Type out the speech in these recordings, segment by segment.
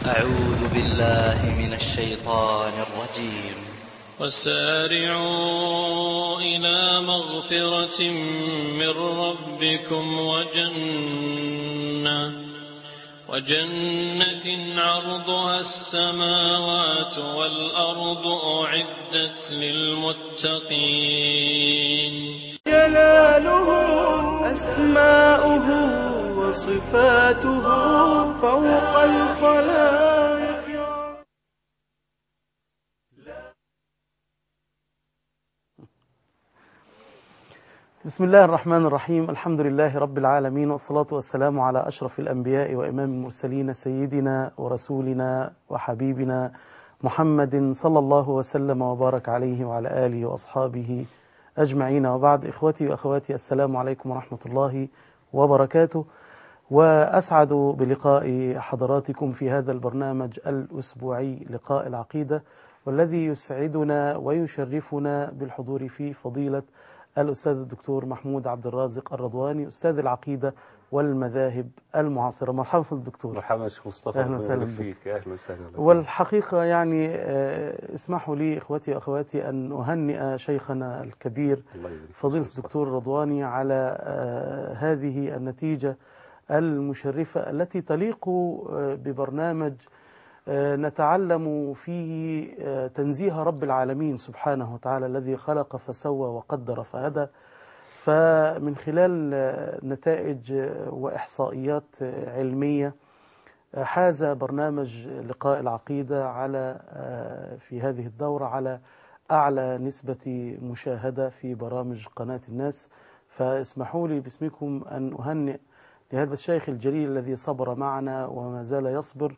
أعوذ بالله من الشيطان الرجيم وسارعوا إلى مغفرة من ربكم وجنة وجنة عرضها السماوات والأرض أعدت للمتقين جلاله أسماؤه وصفاته فوق الخلائق بسم الله الرحمن الرحيم الحمد لله رب العالمين والصلاة والسلام على أشرف الأنبياء وإمام المرسلين سيدنا ورسولنا وحبيبنا محمد صلى الله وسلم وبارك عليه وعلى آله وأصحابه أجمعين وبعد إخوتي وأخواتي السلام عليكم ورحمة الله وبركاته وأسعد بلقاء حضراتكم في هذا البرنامج الأسبوعي لقاء العقيدة والذي يسعدنا ويشرفنا بالحضور فيه فضيلة الأستاذ الدكتور محمود عبد الرازق الرضواني أستاذ العقيدة والمذاهب المعاصرة مرحبا في الدكتور مرحبا شيخ مصطفى أهلا ربنا وسهلا يبارك بك. فيك اهلا وسهلا بك. والحقيقة يعني آه، اسمحوا لي إخوتي وأخواتي أن أهنئ شيخنا الكبير الله يبارك فيك فضيلة شيخ مصطفى. الدكتور رضواني على آه، هذه النتيجة المشرفة التي تليق آه، ببرنامج آه، نتعلم فيه آه، تنزيه رب العالمين سبحانه وتعالى الذي خلق فسوى وقدر فهدى فمن خلال آه، نتائج آه، وإحصائيات آه، علمية آه، حاز برنامج لقاء العقيدة على آه، في هذه الدورة على أعلى نسبة مشاهدة في برامج قناة الناس فاسمحوا لي باسمكم أن أهنئ لهذا الشيخ الجليل الذي صبر معنا وما زال يصبر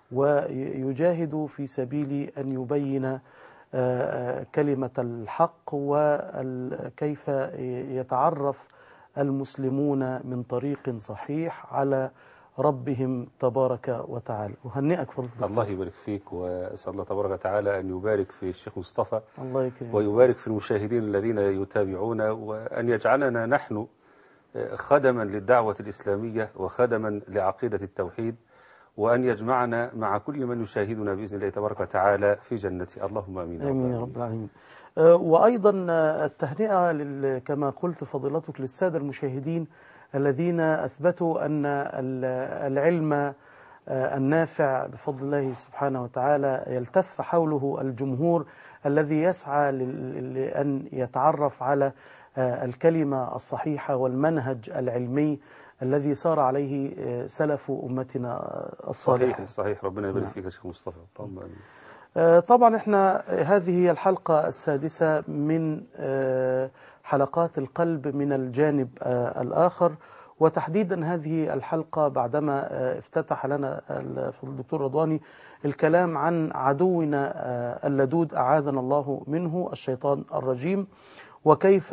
ويجاهد في سبيل أن يبين آه، آه، كلمة الحق وكيف يتعرف المسلمون من طريق صحيح على ربهم تبارك وتعالى أهنئك فضل الله يبارك فيك واسال الله تبارك وتعالى ان يبارك في الشيخ مصطفى الله يكرمك ويبارك في المشاهدين الذين يتابعون وان يجعلنا نحن خدما للدعوه الاسلاميه وخدما لعقيده التوحيد وان يجمعنا مع كل من يشاهدنا باذن الله تبارك وتعالى في جنته اللهم امين يا رب آمين يا العالمين. رب العالمين آه، وأيضا آه، التهنئة لل- كما قلت فضيلتك للسادة المشاهدين الذين أثبتوا أن ال- العلم آه، النافع بفضل الله سبحانه وتعالى يلتف حوله الجمهور الذي يسعى لل- لأن يتعرف على آه، الكلمة الصحيحة والمنهج العلمي الذي سار عليه آه، سلف أمتنا الصالحة صحيح صحيح ربنا يبارك نعم. فيك يا شيخ مصطفى اللهم امين آه، طبعا احنا هذه هي الحلقة السادسة من آه، حلقات القلب من الجانب آه، الآخر وتحديدا هذه الحلقة بعدما آه، افتتح لنا ال- الدكتور رضواني الكلام عن عدونا آه، اللدود أعاذنا الله منه الشيطان الرجيم وكيف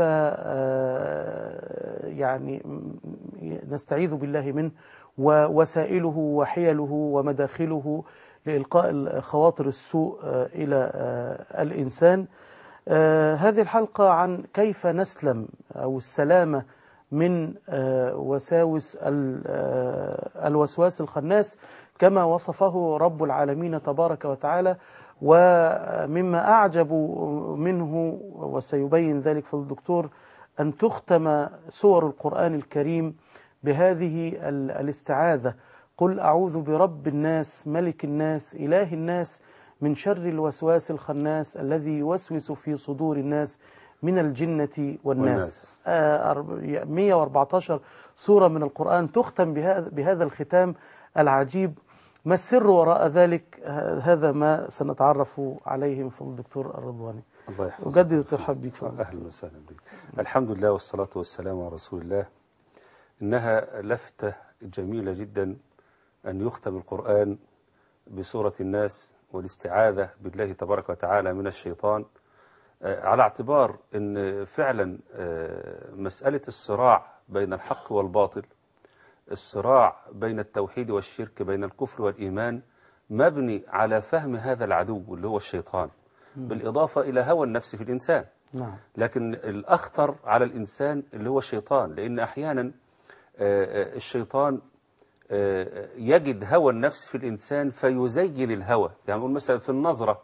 آه، يعني م- نستعيذ بالله منه ووسائله وحيله ومداخله لإلقاء خواطر السوء آه، إلى آه، الإنسان آه، هذه الحلقة عن كيف نسلم أو السلامة من آه، وساوس ال- آه، الوسواس الخناس كما وصفه رب العالمين تبارك وتعالى ومما أعجب منه وسيبين ذلك في الدكتور أن تختم سور القرآن الكريم بهذه ال- الاستعاذة قل أعوذ برب الناس ملك الناس إله الناس من شر الوسواس الخناس الذي يوسوس في صدور الناس من الجنة والناس والناس. آه، أرب- 114 سورة من القرآن تختم بهذا, بهذا الختام العجيب ما السر وراء ذلك ه- هذا ما سنتعرف عليه من فضل الدكتور الرضواني الله يحفظك أجدد الترحاب بك فضل. اهلا وسهلا بك الحمد لله والصلاه والسلام على رسول الله انها لفته جميله جدا ان يختم القران بسوره الناس والاستعاذه بالله تبارك وتعالى من الشيطان آه، على اعتبار ان فعلا آه، مساله الصراع بين الحق والباطل الصراع بين التوحيد والشرك بين الكفر والايمان مبني على فهم هذا العدو اللي هو الشيطان بالاضافه الى هوى النفس في الانسان نعم لكن الأخطر على الإنسان اللي هو الشيطان لأن أحيانا آه، آه، الشيطان آه، يجد هوى النفس في الإنسان فيزين الهوى يعني نقول مثلا في النظرة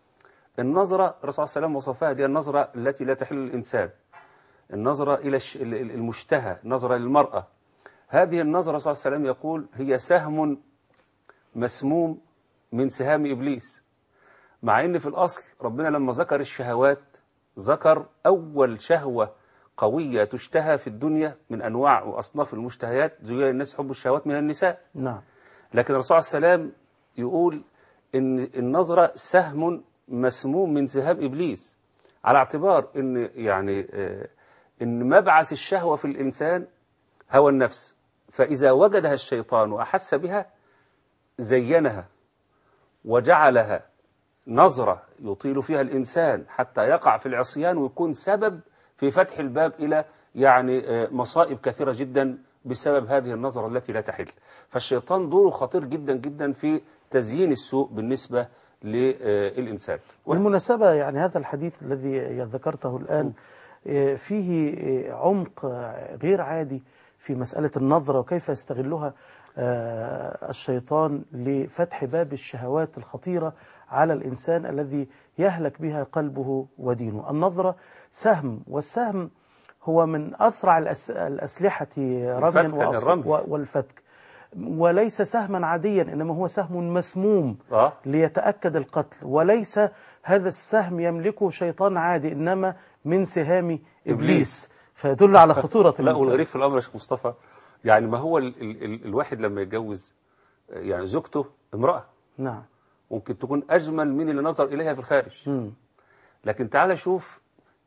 النظرة الرسول صلى الله عليه وسلم وصفها دي النظرة التي لا تحل الإنسان النظرة إلى الش- ال- ال- المشتهى نظرة للمرأة هذه النظرة صلى الله عليه وسلم يقول هي سهم مسموم من سهام إبليس مع ان في الاصل ربنا لما ذكر الشهوات ذكر اول شهوه قويه تشتهى في الدنيا من انواع واصناف المشتهيات زين الناس حب الشهوات من النساء نعم لكن الرسول عليه السلام يقول ان النظره سهم مسموم من سهام ابليس على اعتبار ان يعني آه، ان مبعث الشهوه في الانسان هوى النفس فاذا وجدها الشيطان واحس بها زينها وجعلها نظرة يطيل فيها الإنسان حتى يقع في العصيان ويكون سبب في فتح الباب إلى يعني آه، مصائب كثيرة جدا بسبب هذه النظرة التي لا تحل فالشيطان دوره خطير جدا جدا في تزيين السوء بالنسبة للإنسان بالمناسبة يعني هذا الحديث الذي ذكرته الآن آه، فيه آه، عمق آه، غير عادي في مسألة النظرة وكيف يستغلها آه، الشيطان لفتح باب الشهوات الخطيرة على الإنسان الذي يهلك بها قلبه ودينه النظرة سهم والسهم هو من أسرع الأس- الأسلحة رميا الفتك، وأص- الرمي. و- والفتك وليس سهما عاديا إنما هو سهم مسموم آه ليتأكد القتل وليس هذا السهم يملكه شيطان عادي إنما من سهام إبليس فيدل على خطورة لا المسألة. والغريب في الأمر يا شيخ مصطفى يعني ما هو ال ال ال الواحد لما يتجوز آه، يعني زوجته امرأة نعم ممكن تكون أجمل من اللي نظر إليها في الخارج مم. لكن تعال شوف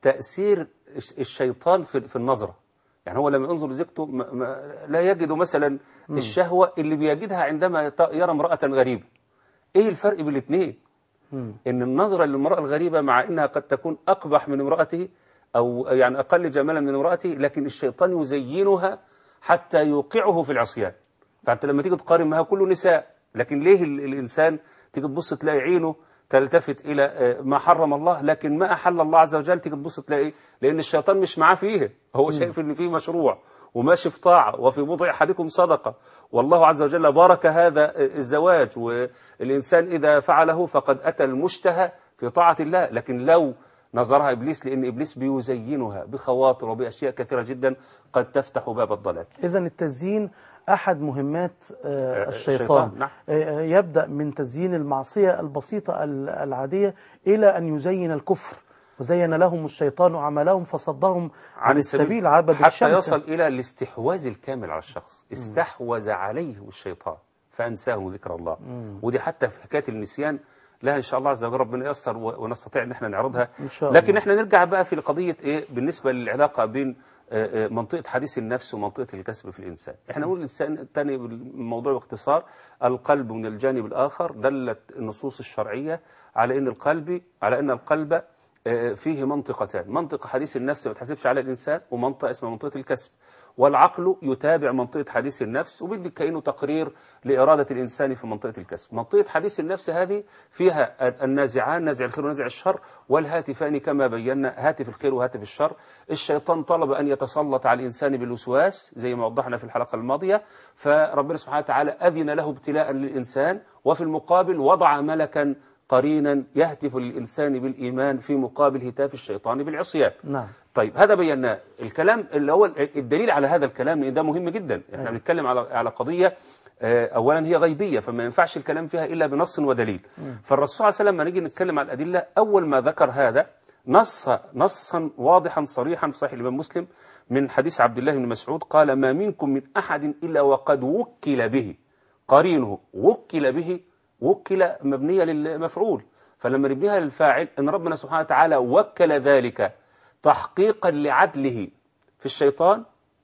تأثير الش- الشيطان في في النظرة يعني هو لما ينظر لزوجته ما- ما- لا يجد مثلا الشهوة اللي بيجدها عندما يط- يرى امرأة غريبة ايه الفرق بين الاثنين مم. ان النظرة للمرأة الغريبة مع انها قد تكون اقبح من امرأته او يعني اقل جمالا من امرأته لكن الشيطان يزينها حتى يوقعه في العصيان فانت لما تيجي تقارن معها كله نساء لكن ليه ال- الانسان تيجي تبص تلاقي عينه تلتفت الى آه، ما حرم الله لكن ما احل الله عز وجل تيجي تبص تلاقي لان الشيطان مش معاه فيه هو شايف ان فيه مشروع وماشي في طاعه وفي بضع احدكم صدقه والله عز وجل بارك هذا الزواج والانسان اذا فعله فقد اتى المشتهى في طاعه الله لكن لو نظرها ابليس لان ابليس بيزينها بخواطر وباشياء كثيره جدا قد تفتح باب الضلال إذا التزيين أحد مهمات آه، آه، الشيطان الشيطان، نعم. آه، يبدأ من تزيين المعصية البسيطة ال- العادية إلى أن يزين الكفر وزين لهم الشيطان عملهم فصدهم عن السبيل عبد حتى الشمس يصل إلى الاستحواذ الكامل على الشخص استحوذ عليه الشيطان فأنساه ذكر الله ودي حتى في حكاية النسيان لها إن شاء الله عز وجل ربنا ييسر و- ونستطيع أن احنا نعرضها إن شاء لكن الله. احنا نرجع بقى في قضية إيه بالنسبة للعلاقة بين آه، آه، منطقة حديث النفس ومنطقة الكسب في الإنسان احنا نقول الإنسان الثاني الموضوع باختصار القلب من الجانب الآخر دلت النصوص الشرعية على أن القلب على أن القلب آه، فيه منطقتان منطقة حديث النفس ما تحسبش على الإنسان ومنطقة اسمها منطقة الكسب والعقل يتابع منطقة حديث النفس وبيدي كأنه تقرير لإرادة الإنسان في منطقة الكسب منطقة حديث النفس هذه فيها النازعان نازع الخير ونازع الشر والهاتفان كما بينا هاتف الخير وهاتف الشر الشيطان طلب أن يتسلط على الإنسان بالوسواس زي ما وضحنا في الحلقة الماضية فربنا سبحانه وتعالى أذن له ابتلاء للإنسان وفي المقابل وضع ملكا قرينا يهتف للإنسان بالإيمان في مقابل هتاف الشيطان بالعصيان نعم طيب هذا بيناه الكلام اللي هو الدليل على هذا الكلام لان ده مهم جدا احنا بنتكلم على على قضيه آه، اولا هي غيبيه فما ينفعش الكلام فيها الا بنص ودليل فالرسول صلى الله عليه وسلم لما نيجي نتكلم على الادله اول ما ذكر هذا نص نصا واضحا صريحا في صحيح الامام مسلم من حديث عبد الله بن مسعود قال ما منكم من احد الا وقد وكل به قرينه وكل به وكل مبنيه للمفعول فلما نبنيها للفاعل ان ربنا سبحانه وتعالى وكل ذلك تحقيقا لعدله في الشيطان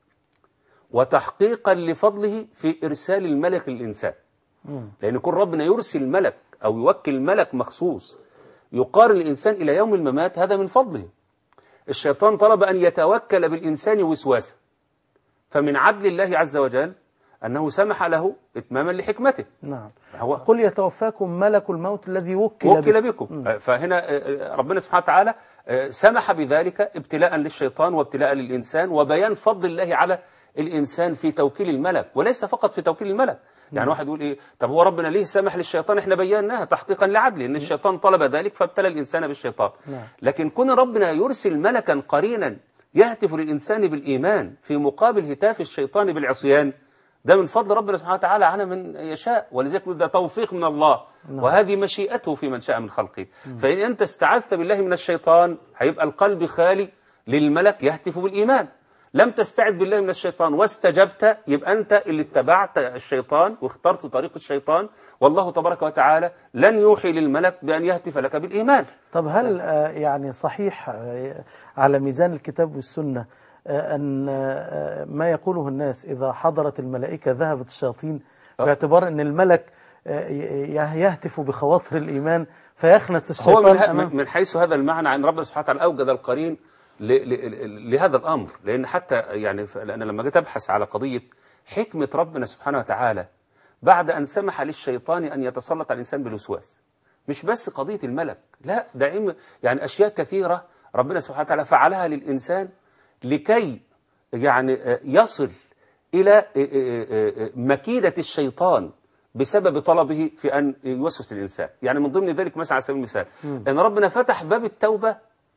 وتحقيقا لفضله في إرسال الملك للإنسان لأن يكون ربنا يرسل ملك أو يوكل ملك مخصوص يقارن الإنسان إلى يوم الممات هذا من فضله الشيطان طلب أن يتوكل بالإنسان وسواسا فمن عدل الله عز وجل أنه سمح له إتماما لحكمته نعم هو قل يتوفاكم ملك الموت الذي وكل, وكل بكم. بكم آه، فهنا آه، آه، ربنا سبحانه وتعالى آه، سمح بذلك ابتلاء للشيطان وابتلاء للإنسان وبيان فضل الله على الإنسان في توكيل الملك وليس فقط في توكيل الملك يعني واحد يقول ايه طب هو ربنا ليه سمح للشيطان احنا بيناها تحقيقا لعدله ان الشيطان طلب ذلك فابتلى الانسان بالشيطان نعم. لكن كون ربنا يرسل ملكا قرينا يهتف للانسان بالايمان في مقابل هتاف الشيطان بالعصيان ده من فضل ربنا سبحانه وتعالى على من يشاء ولذلك يقول ده توفيق من الله وهذه مشيئته في من شاء من خلقه فإن أنت استعذت بالله من الشيطان هيبقى القلب خالي للملك يهتف بالإيمان لم تستعذ بالله من الشيطان واستجبت يبقى أنت اللي اتبعت الشيطان واخترت طريق الشيطان والله تبارك وتعالى لن يوحي للملك بأن يهتف لك بالإيمان طب هل آه، يعني صحيح آه، على ميزان الكتاب والسنة آه، أن آه، ما يقوله الناس إذا حضرت الملائكة ذهبت الشياطين باعتبار أن الملك آه، ي- يهتف بخواطر الإيمان فيخنس هو الشيطان من, ه- أمام من حيث هذا المعنى عن ربنا سبحانه وتعالى أوجد القرين ل- ل- لهذا الأمر لأن حتى يعني ف- لأن لما جيت أبحث على قضية حكمة ربنا سبحانه وتعالى بعد أن سمح للشيطان أن يتسلط على الإنسان بالوسواس مش بس قضية الملك لا ده إم- يعني أشياء كثيرة ربنا سبحانه وتعالى فعلها للإنسان لكي يعني آه، يصل إلى آه، آه، آه، مكيدة الشيطان بسبب طلبه في أن يوسوس الإنسان يعني من ضمن ذلك مثلا على سبيل المثال أن ربنا فتح باب التوبة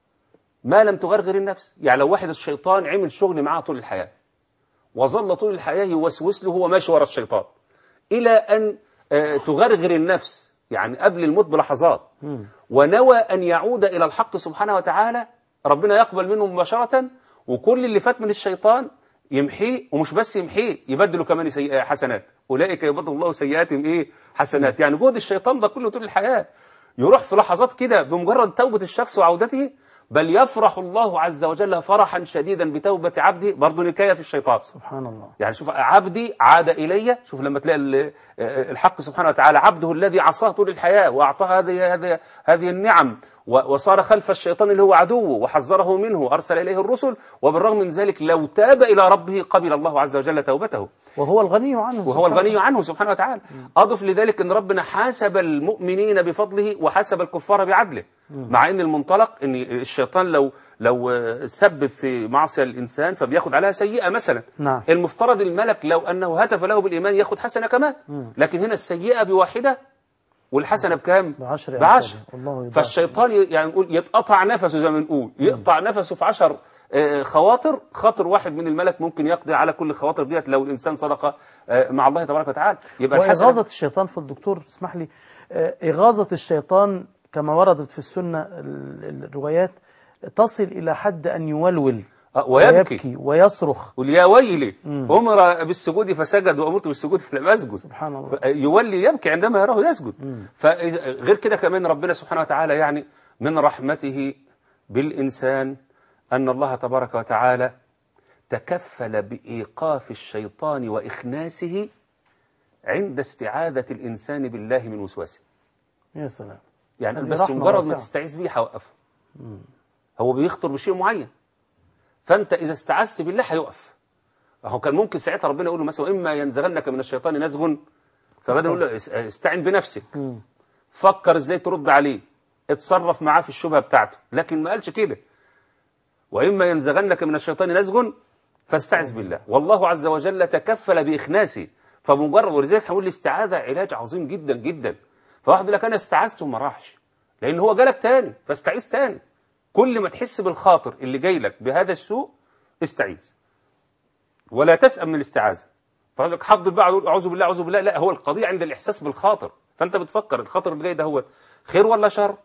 ما لم تغرغر النفس يعني لو واحد الشيطان عمل شغل معاه طول الحياة وظل طول الحياة يوسوس له هو ماشي ورا الشيطان إلى أن آه، تغرغر النفس يعني قبل الموت بلحظات ونوى أن يعود إلى الحق سبحانه وتعالى ربنا يقبل منه مباشرة وكل اللي فات من الشيطان يمحيه ومش بس يمحيه يبدله كمان سيئة حسنات أولئك يبدل الله سيئاتهم إيه حسنات يعني جهد الشيطان ده كله طول الحياة يروح في لحظات كده بمجرد توبة الشخص وعودته بل يفرح الله عز وجل فرحا شديدا بتوبة عبده برضه نكاية في الشيطان سبحان الله يعني شوف عبدي عاد إلي شوف لما تلاقي ال- الحق سبحانه وتعالى عبده الذي عصاه طول الحياة وأعطاه هذه هذه هذه النعم و- وصار خلف الشيطان اللي هو عدوه وحذره منه وأرسل إليه الرسل وبالرغم من ذلك لو تاب إلى ربه قبل الله عز وجل توبته وهو الغني عنه وهو سبحانه الغني عنه سبحانه وتعالى أضف لذلك أن ربنا حاسب المؤمنين بفضله وحاسب الكفار بعدله مع أن المنطلق أن الشيطان لو لو آه، سبب في معصية الإنسان فبياخد عليها سيئة مثلا نعم. المفترض الملك لو أنه هتف له بالإيمان ياخد حسنة كمان لكن هنا السيئة بواحدة والحسنة بكام بعشر بعشر أمثاله. الله يضاعف. فالشيطان ي- يعني نقول يتقطع نفسه زي ما نقول يقطع نفسه في عشر آه، خواطر خاطر واحد من الملك ممكن يقضي على كل خواطر ديت لو الإنسان صدق آه، مع الله تبارك وتعالى يبقى الحسنة وإغاظة الشيطان في الدكتور اسمح لي آه، إغاظة الشيطان كما وردت في السنة ال- الروايات تصل إلى حد أن يولول آه، ويبكي ويبكي ويصرخ قل يا ويلي أمر بالسجود فسجد وأمرت بالسجود فلم أسجد سبحان الله ف- يولي يبكي عندما يراه يسجد فغير كده كمان ربنا سبحانه وتعالى يعني من رحمته بالإنسان أن الله تبارك وتعالى تكفل بإيقاف الشيطان وإخناسه عند استعاذة الإنسان بالله من وسواسه يا سلام يعني هذه بس رحمة مجرد ما واسعة. تستعيذ بيه هوقفه هو بيخطر بشيء معين فانت اذا استعذت بالله هيقف هو كان ممكن ساعتها ربنا يقول له مثلا اما ينزغنك من الشيطان نزغ فبدا يقول له اس- استعن بنفسك فكر ازاي ترد عليه اتصرف معاه في الشبهه بتاعته لكن ما قالش كده واما ينزغنك من الشيطان نزغ فاستعذ بالله والله عز وجل تكفل باخناسه فمجرد ولذلك هنقول الاستعاذه علاج عظيم جدا جدا فواحد يقول لك انا استعذت وما راحش لان هو جالك تاني فاستعيذ تاني كل ما تحس بالخاطر اللي جاي لك بهذا السوء استعيذ ولا تسأم من الاستعاذة فقال لك حفظ بقى يقول اعوذ بالله اعوذ بالله لا هو القضية عند الاحساس بالخاطر فانت بتفكر الخاطر اللي جاي ده هو خير ولا شر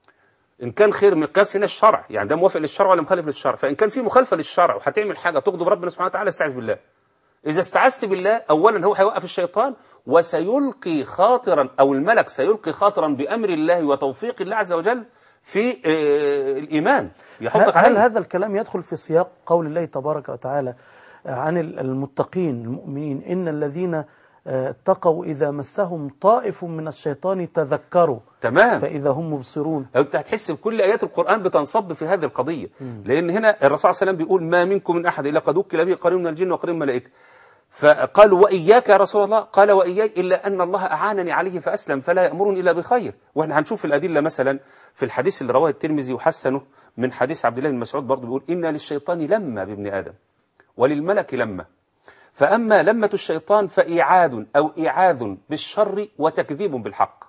ان كان خير مقياس هنا الشرع يعني ده موافق للشرع ولا مخالف للشرع فان كان في مخالفه للشرع وهتعمل حاجه تغضب ربنا سبحانه وتعالى استعذ بالله اذا استعذت بالله اولا هو هيوقف الشيطان وسيلقي خاطرا او الملك سيلقي خاطرا بامر الله وتوفيق الله عز وجل في آه، الايمان يحطك هل عليه هذا الكلام يدخل في سياق قول الله تبارك وتعالى عن المتقين المؤمنين إن الذين آه، اتقوا إذا مسهم طائف من الشيطان تذكروا تمام فإذا هم مبصرون انت هتحس بكل ايات القران بتنصب في هذه القضيه لان هنا الرسول صلى الله عليه وسلم بيقول ما منكم من احد الا قد وكل به قريب من الجن وقريب من الملائكه فقالوا واياك يا رسول الله قال واياي الا ان الله اعانني عليه فاسلم فلا يامرني الا بخير واحنا هنشوف الادله مثلا في الحديث اللي رواه الترمذي وحسنه من حديث عبد الله بن مسعود برضه بيقول ان للشيطان لما بابن ادم وللملك لما فأما لمة الشيطان فإيعاد أو إيعاذ بالشر وتكذيب بالحق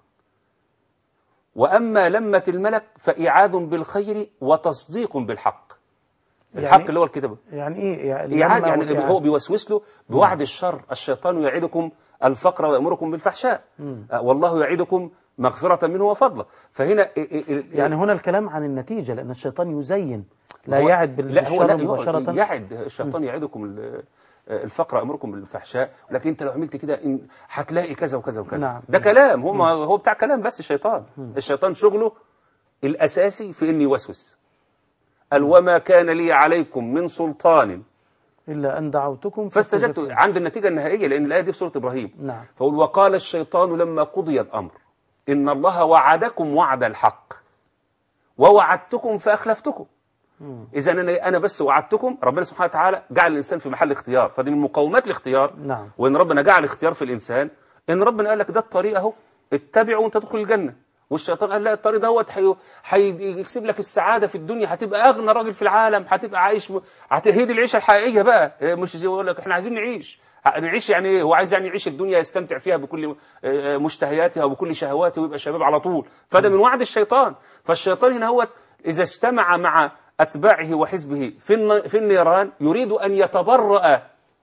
وأما لمة الملك فإيعاذ بالخير وتصديق بالحق الحق يعني- اللي هو الكتاب يعني ايه يعني إيعاد لما يعني والإعادة. هو بيوسوس له بوعد الشر الشيطان يعدكم الفقر ويأمركم بالفحشاء آه، والله يعدكم مغفرة منه وفضله فهنا إيه- إيه- إيه- يعني هنا الكلام عن النتيجة لأن الشيطان يزين لا هو- يعد لا هو بالشر لا هو مباشرة يعد الشيطان يعدكم ال- الفقر امركم بالفحشاء لكن انت لو عملت كده إن هتلاقي كذا وكذا وكذا نعم. ده كلام هو ما هو بتاع كلام بس الشيطان الشيطان شغله الاساسي في انه يوسوس قال وما كان لي عليكم من سلطان إلا أن دعوتكم فاستجبت فاستجبتم. عند النتيجه النهائيه لان الايه دي في سوره ابراهيم نعم فقل وقال الشيطان لما قضي الامر ان الله وعدكم وعد الحق ووعدتكم فاخلفتكم اذا انا انا بس وعدتكم ربنا سبحانه وتعالى جعل الانسان في محل اختيار فدي من مقومات الاختيار نعم. وان ربنا جعل اختيار في الانسان ان ربنا قال لك ده الطريق اهو اتبعه وانت تدخل الجنه والشيطان قال لا الطريق دوت حي- هيكسب لك السعاده في الدنيا هتبقى اغنى راجل في العالم هتبقى عايش م... هت... هي دي العيشه الحقيقيه بقى إيه، مش زي يقول لك احنا عايزين نعيش ه- نعيش يعني ايه هو عايز يعني يعيش الدنيا يستمتع فيها بكل آه، مشتهياتها وبكل شهواته ويبقى شباب على طول فده من وعد الشيطان فالشيطان هنا هو اذا اجتمع مع اتباعه وحزبه في الن- في النيران يريد ان يتبرأ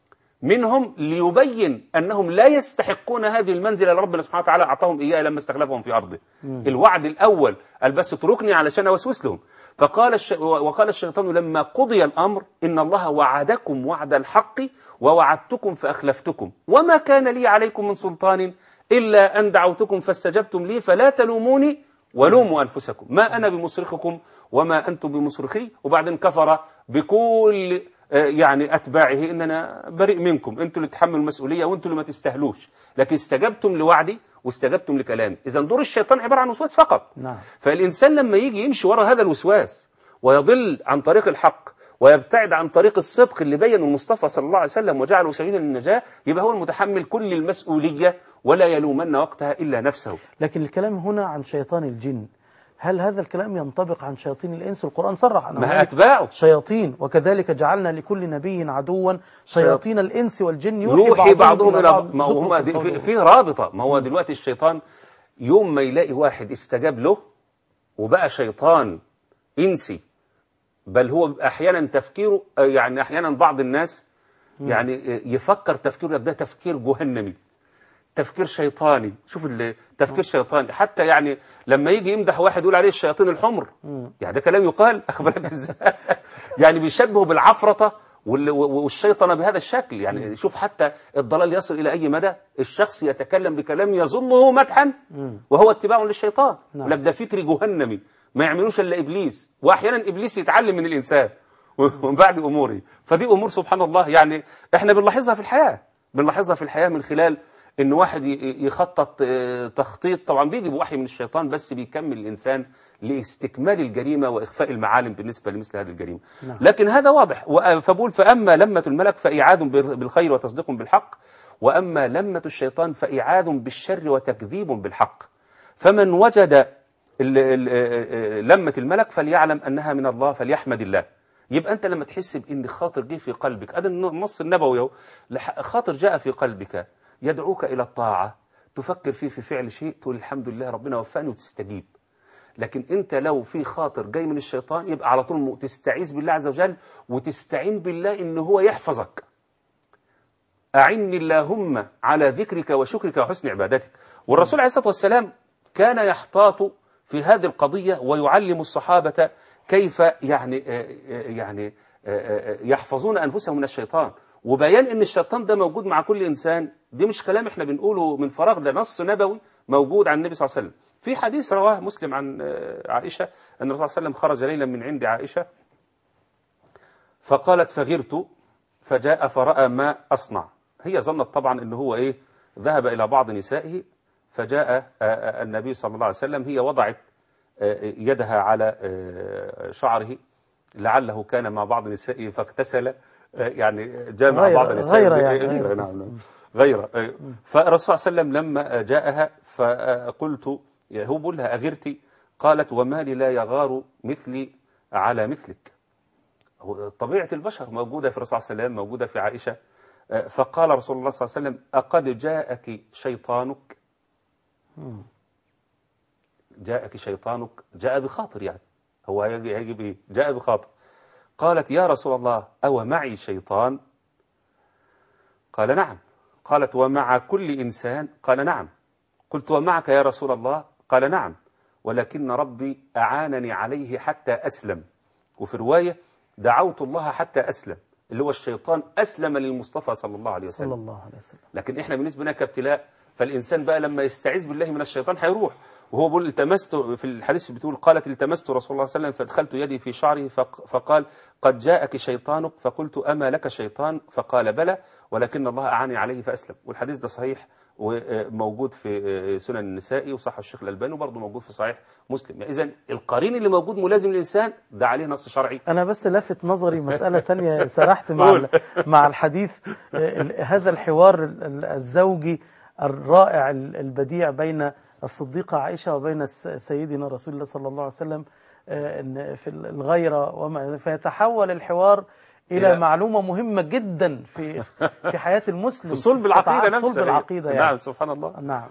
منهم ليبين أنهم لا يستحقون هذه المنزلة اللي ربنا سبحانه وتعالى أعطاهم إياها لما استخلفهم في أرضه الوعد الأول قال بس اتركني علشان أوسوس لهم فقال الش... وقال الشيطان لما قضي الأمر إن الله وعدكم وعد الحق ووعدتكم فأخلفتكم وما كان لي عليكم من سلطان إلا أن دعوتكم فاستجبتم لي فلا تلوموني ولوموا أنفسكم ما أنا بمصرخكم وما أنتم بمصرخي وبعدين كفر بكل آه، يعني أتباعه إن أنا بريء منكم أنتوا اللي تحملوا المسؤولية وأنتوا اللي ما تستاهلوش لكن استجبتم لوعدي واستجبتم لكلامي إذا دور الشيطان عبارة عن وسواس فقط نعم فالإنسان لما يجي يمشي وراء هذا الوسواس ويضل عن طريق الحق ويبتعد عن طريق الصدق اللي بينه المصطفى صلى الله عليه وسلم وجعله سبيلا للنجاة يبقى هو المتحمل كل المسؤولية ولا يلومن وقتها إلا نفسه لكن الكلام هنا عن شيطان الجن هل هذا الكلام ينطبق عن شياطين الإنس القرآن صرح عن ما هناك أتباعه شياطين وكذلك جعلنا لكل نبي عدوا شياطين الإنس والجن يوحي, يوحي بعضهم إلى بعض ما هو زخرف هما دي القول في, في رابطة ما هو دلوقتي الشيطان يوم ما يلاقي واحد استجاب له وبقى شيطان إنسي بل هو أحيانا تفكيره آه، يعني أحيانا بعض الناس يعني آه، يفكر تفكيره ده تفكير جهنمي تفكير شيطاني شوف ال- تفكير شيطاني حتى يعني لما يجي يمدح واحد يقول عليه الشياطين الحمر يعني ده كلام يقال اخد بالك ازاي يعني بيشبهه بالعفرطه وال- و- والشيطنه بهذا الشكل يعني شوف حتى الضلال يصل الى اي مدى الشخص يتكلم بكلام يظنه مدحا وهو اتباع للشيطان نعم. لك ده فكر جهنمي ما يعملوش الا ابليس واحيانا ابليس يتعلم من الانسان ومن بعد اموره فدي امور سبحان الله يعني احنا بنلاحظها في الحياه بنلاحظها في الحياه من خلال ان واحد ي- يخطط آه، تخطيط طبعا بيجي بوحي من الشيطان بس بيكمل الانسان لاستكمال الجريمه واخفاء المعالم بالنسبه لمثل هذه الجريمه نعم. لكن هذا واضح وأ- فبقول فاما لمه الملك فايعاد بال- بالخير وتصديق بالحق واما لمه الشيطان فايعاد بالشر وتكذيب بالحق فمن وجد ال- ال- آه، لمه الملك فليعلم انها من الله فليحمد الله يبقى انت لما تحس بان خاطر جه في قلبك هذا النص النبوي اهو لح- خاطر جاء في قلبك يدعوك الى الطاعه تفكر فيه في فعل شيء تقول الحمد لله ربنا وفقني وتستجيب لكن انت لو في خاطر جاي من الشيطان يبقى على طول م- تستعيذ بالله عز وجل وتستعين بالله ان هو يحفظك أعني اللهم على ذكرك وشكرك وحسن عبادتك والرسول عليه الصلاة والسلام كان يحتاط في هذه القضية ويعلم الصحابة كيف يعني آه، آه، يعني آه، آه، يحفظون أنفسهم من الشيطان وبيان ان الشيطان ده موجود مع كل انسان دي مش كلام احنا بنقوله من فراغ ده نص نبوي موجود عن النبي صلى الله عليه وسلم في حديث رواه مسلم عن آه، عائشه ان الرسول صلى الله عليه وسلم خرج ليلا من عند عائشه فقالت فغرت فجاء فرأى ما أصنع هي ظنت طبعا أنه هو إيه ذهب إلى بعض نسائه فجاء آه، آه، النبي صلى الله عليه وسلم هي وضعت آه، يدها على آه، شعره لعله كان مع بعض نسائه فاغتسل آه، يعني جاء مع غير- بعض نسائه غير يعني، غير غير. نعم نعم. غير آه. فالرسول صلى الله عليه وسلم لما جاءها فقلت يعني هو بقول لها أغرتي قالت وما لي لا يغار مثلي على مثلك هو طبيعة البشر موجودة في الرسول صلى الله عليه وسلم موجودة في عائشة آه، فقال رسول الله صلى الله عليه وسلم أقد جاءك شيطانك جاءك شيطانك جاء بخاطر يعني هو هيجي هيجي بإيه جاء بخاطر قالت يا رسول الله أو معي شيطان قال نعم قالت ومع كل إنسان قال نعم قلت ومعك يا رسول الله قال نعم ولكن ربي أعانني عليه حتى أسلم وفي رواية دعوت الله حتى أسلم اللي هو الشيطان أسلم للمصطفى صلى الله عليه صلى وسلم الله عليه وسلم لكن احنا بالنسبه لنا كابتلاء فالانسان بقى لما يستعيذ بالله من الشيطان هيروح وهو بيقول التمست في الحديث بتقول قالت التمست رسول الله صلى الله عليه وسلم فادخلت يدي في شعره فق- فقال قد جاءك شيطانك فقلت اما لك شيطان فقال بلى ولكن الله اعاني عليه فاسلم والحديث ده صحيح وموجود في سنن النسائي وصح الشيخ الالباني وبرضه موجود في صحيح مسلم اذا القرين اللي موجود ملازم للانسان ده عليه نص شرعي أنا بس لفت نظري مسألة تانية سرحت مع قول. ال- مع الحديث آه، ال- هذا الحوار ال- ال- الزوجي الرائع ال- البديع بين الصديقة عائشة وبين الس- سيدنا رسول الله صلى الله عليه وسلم آه، إن في ال- الغيرة وما فيتحول الحوار إلى إلى- معلومة مهمة جدا في في حياة المسلم في صلب العقيده في نفسها صلب العقيدة نعم يعني سبحان الله نعم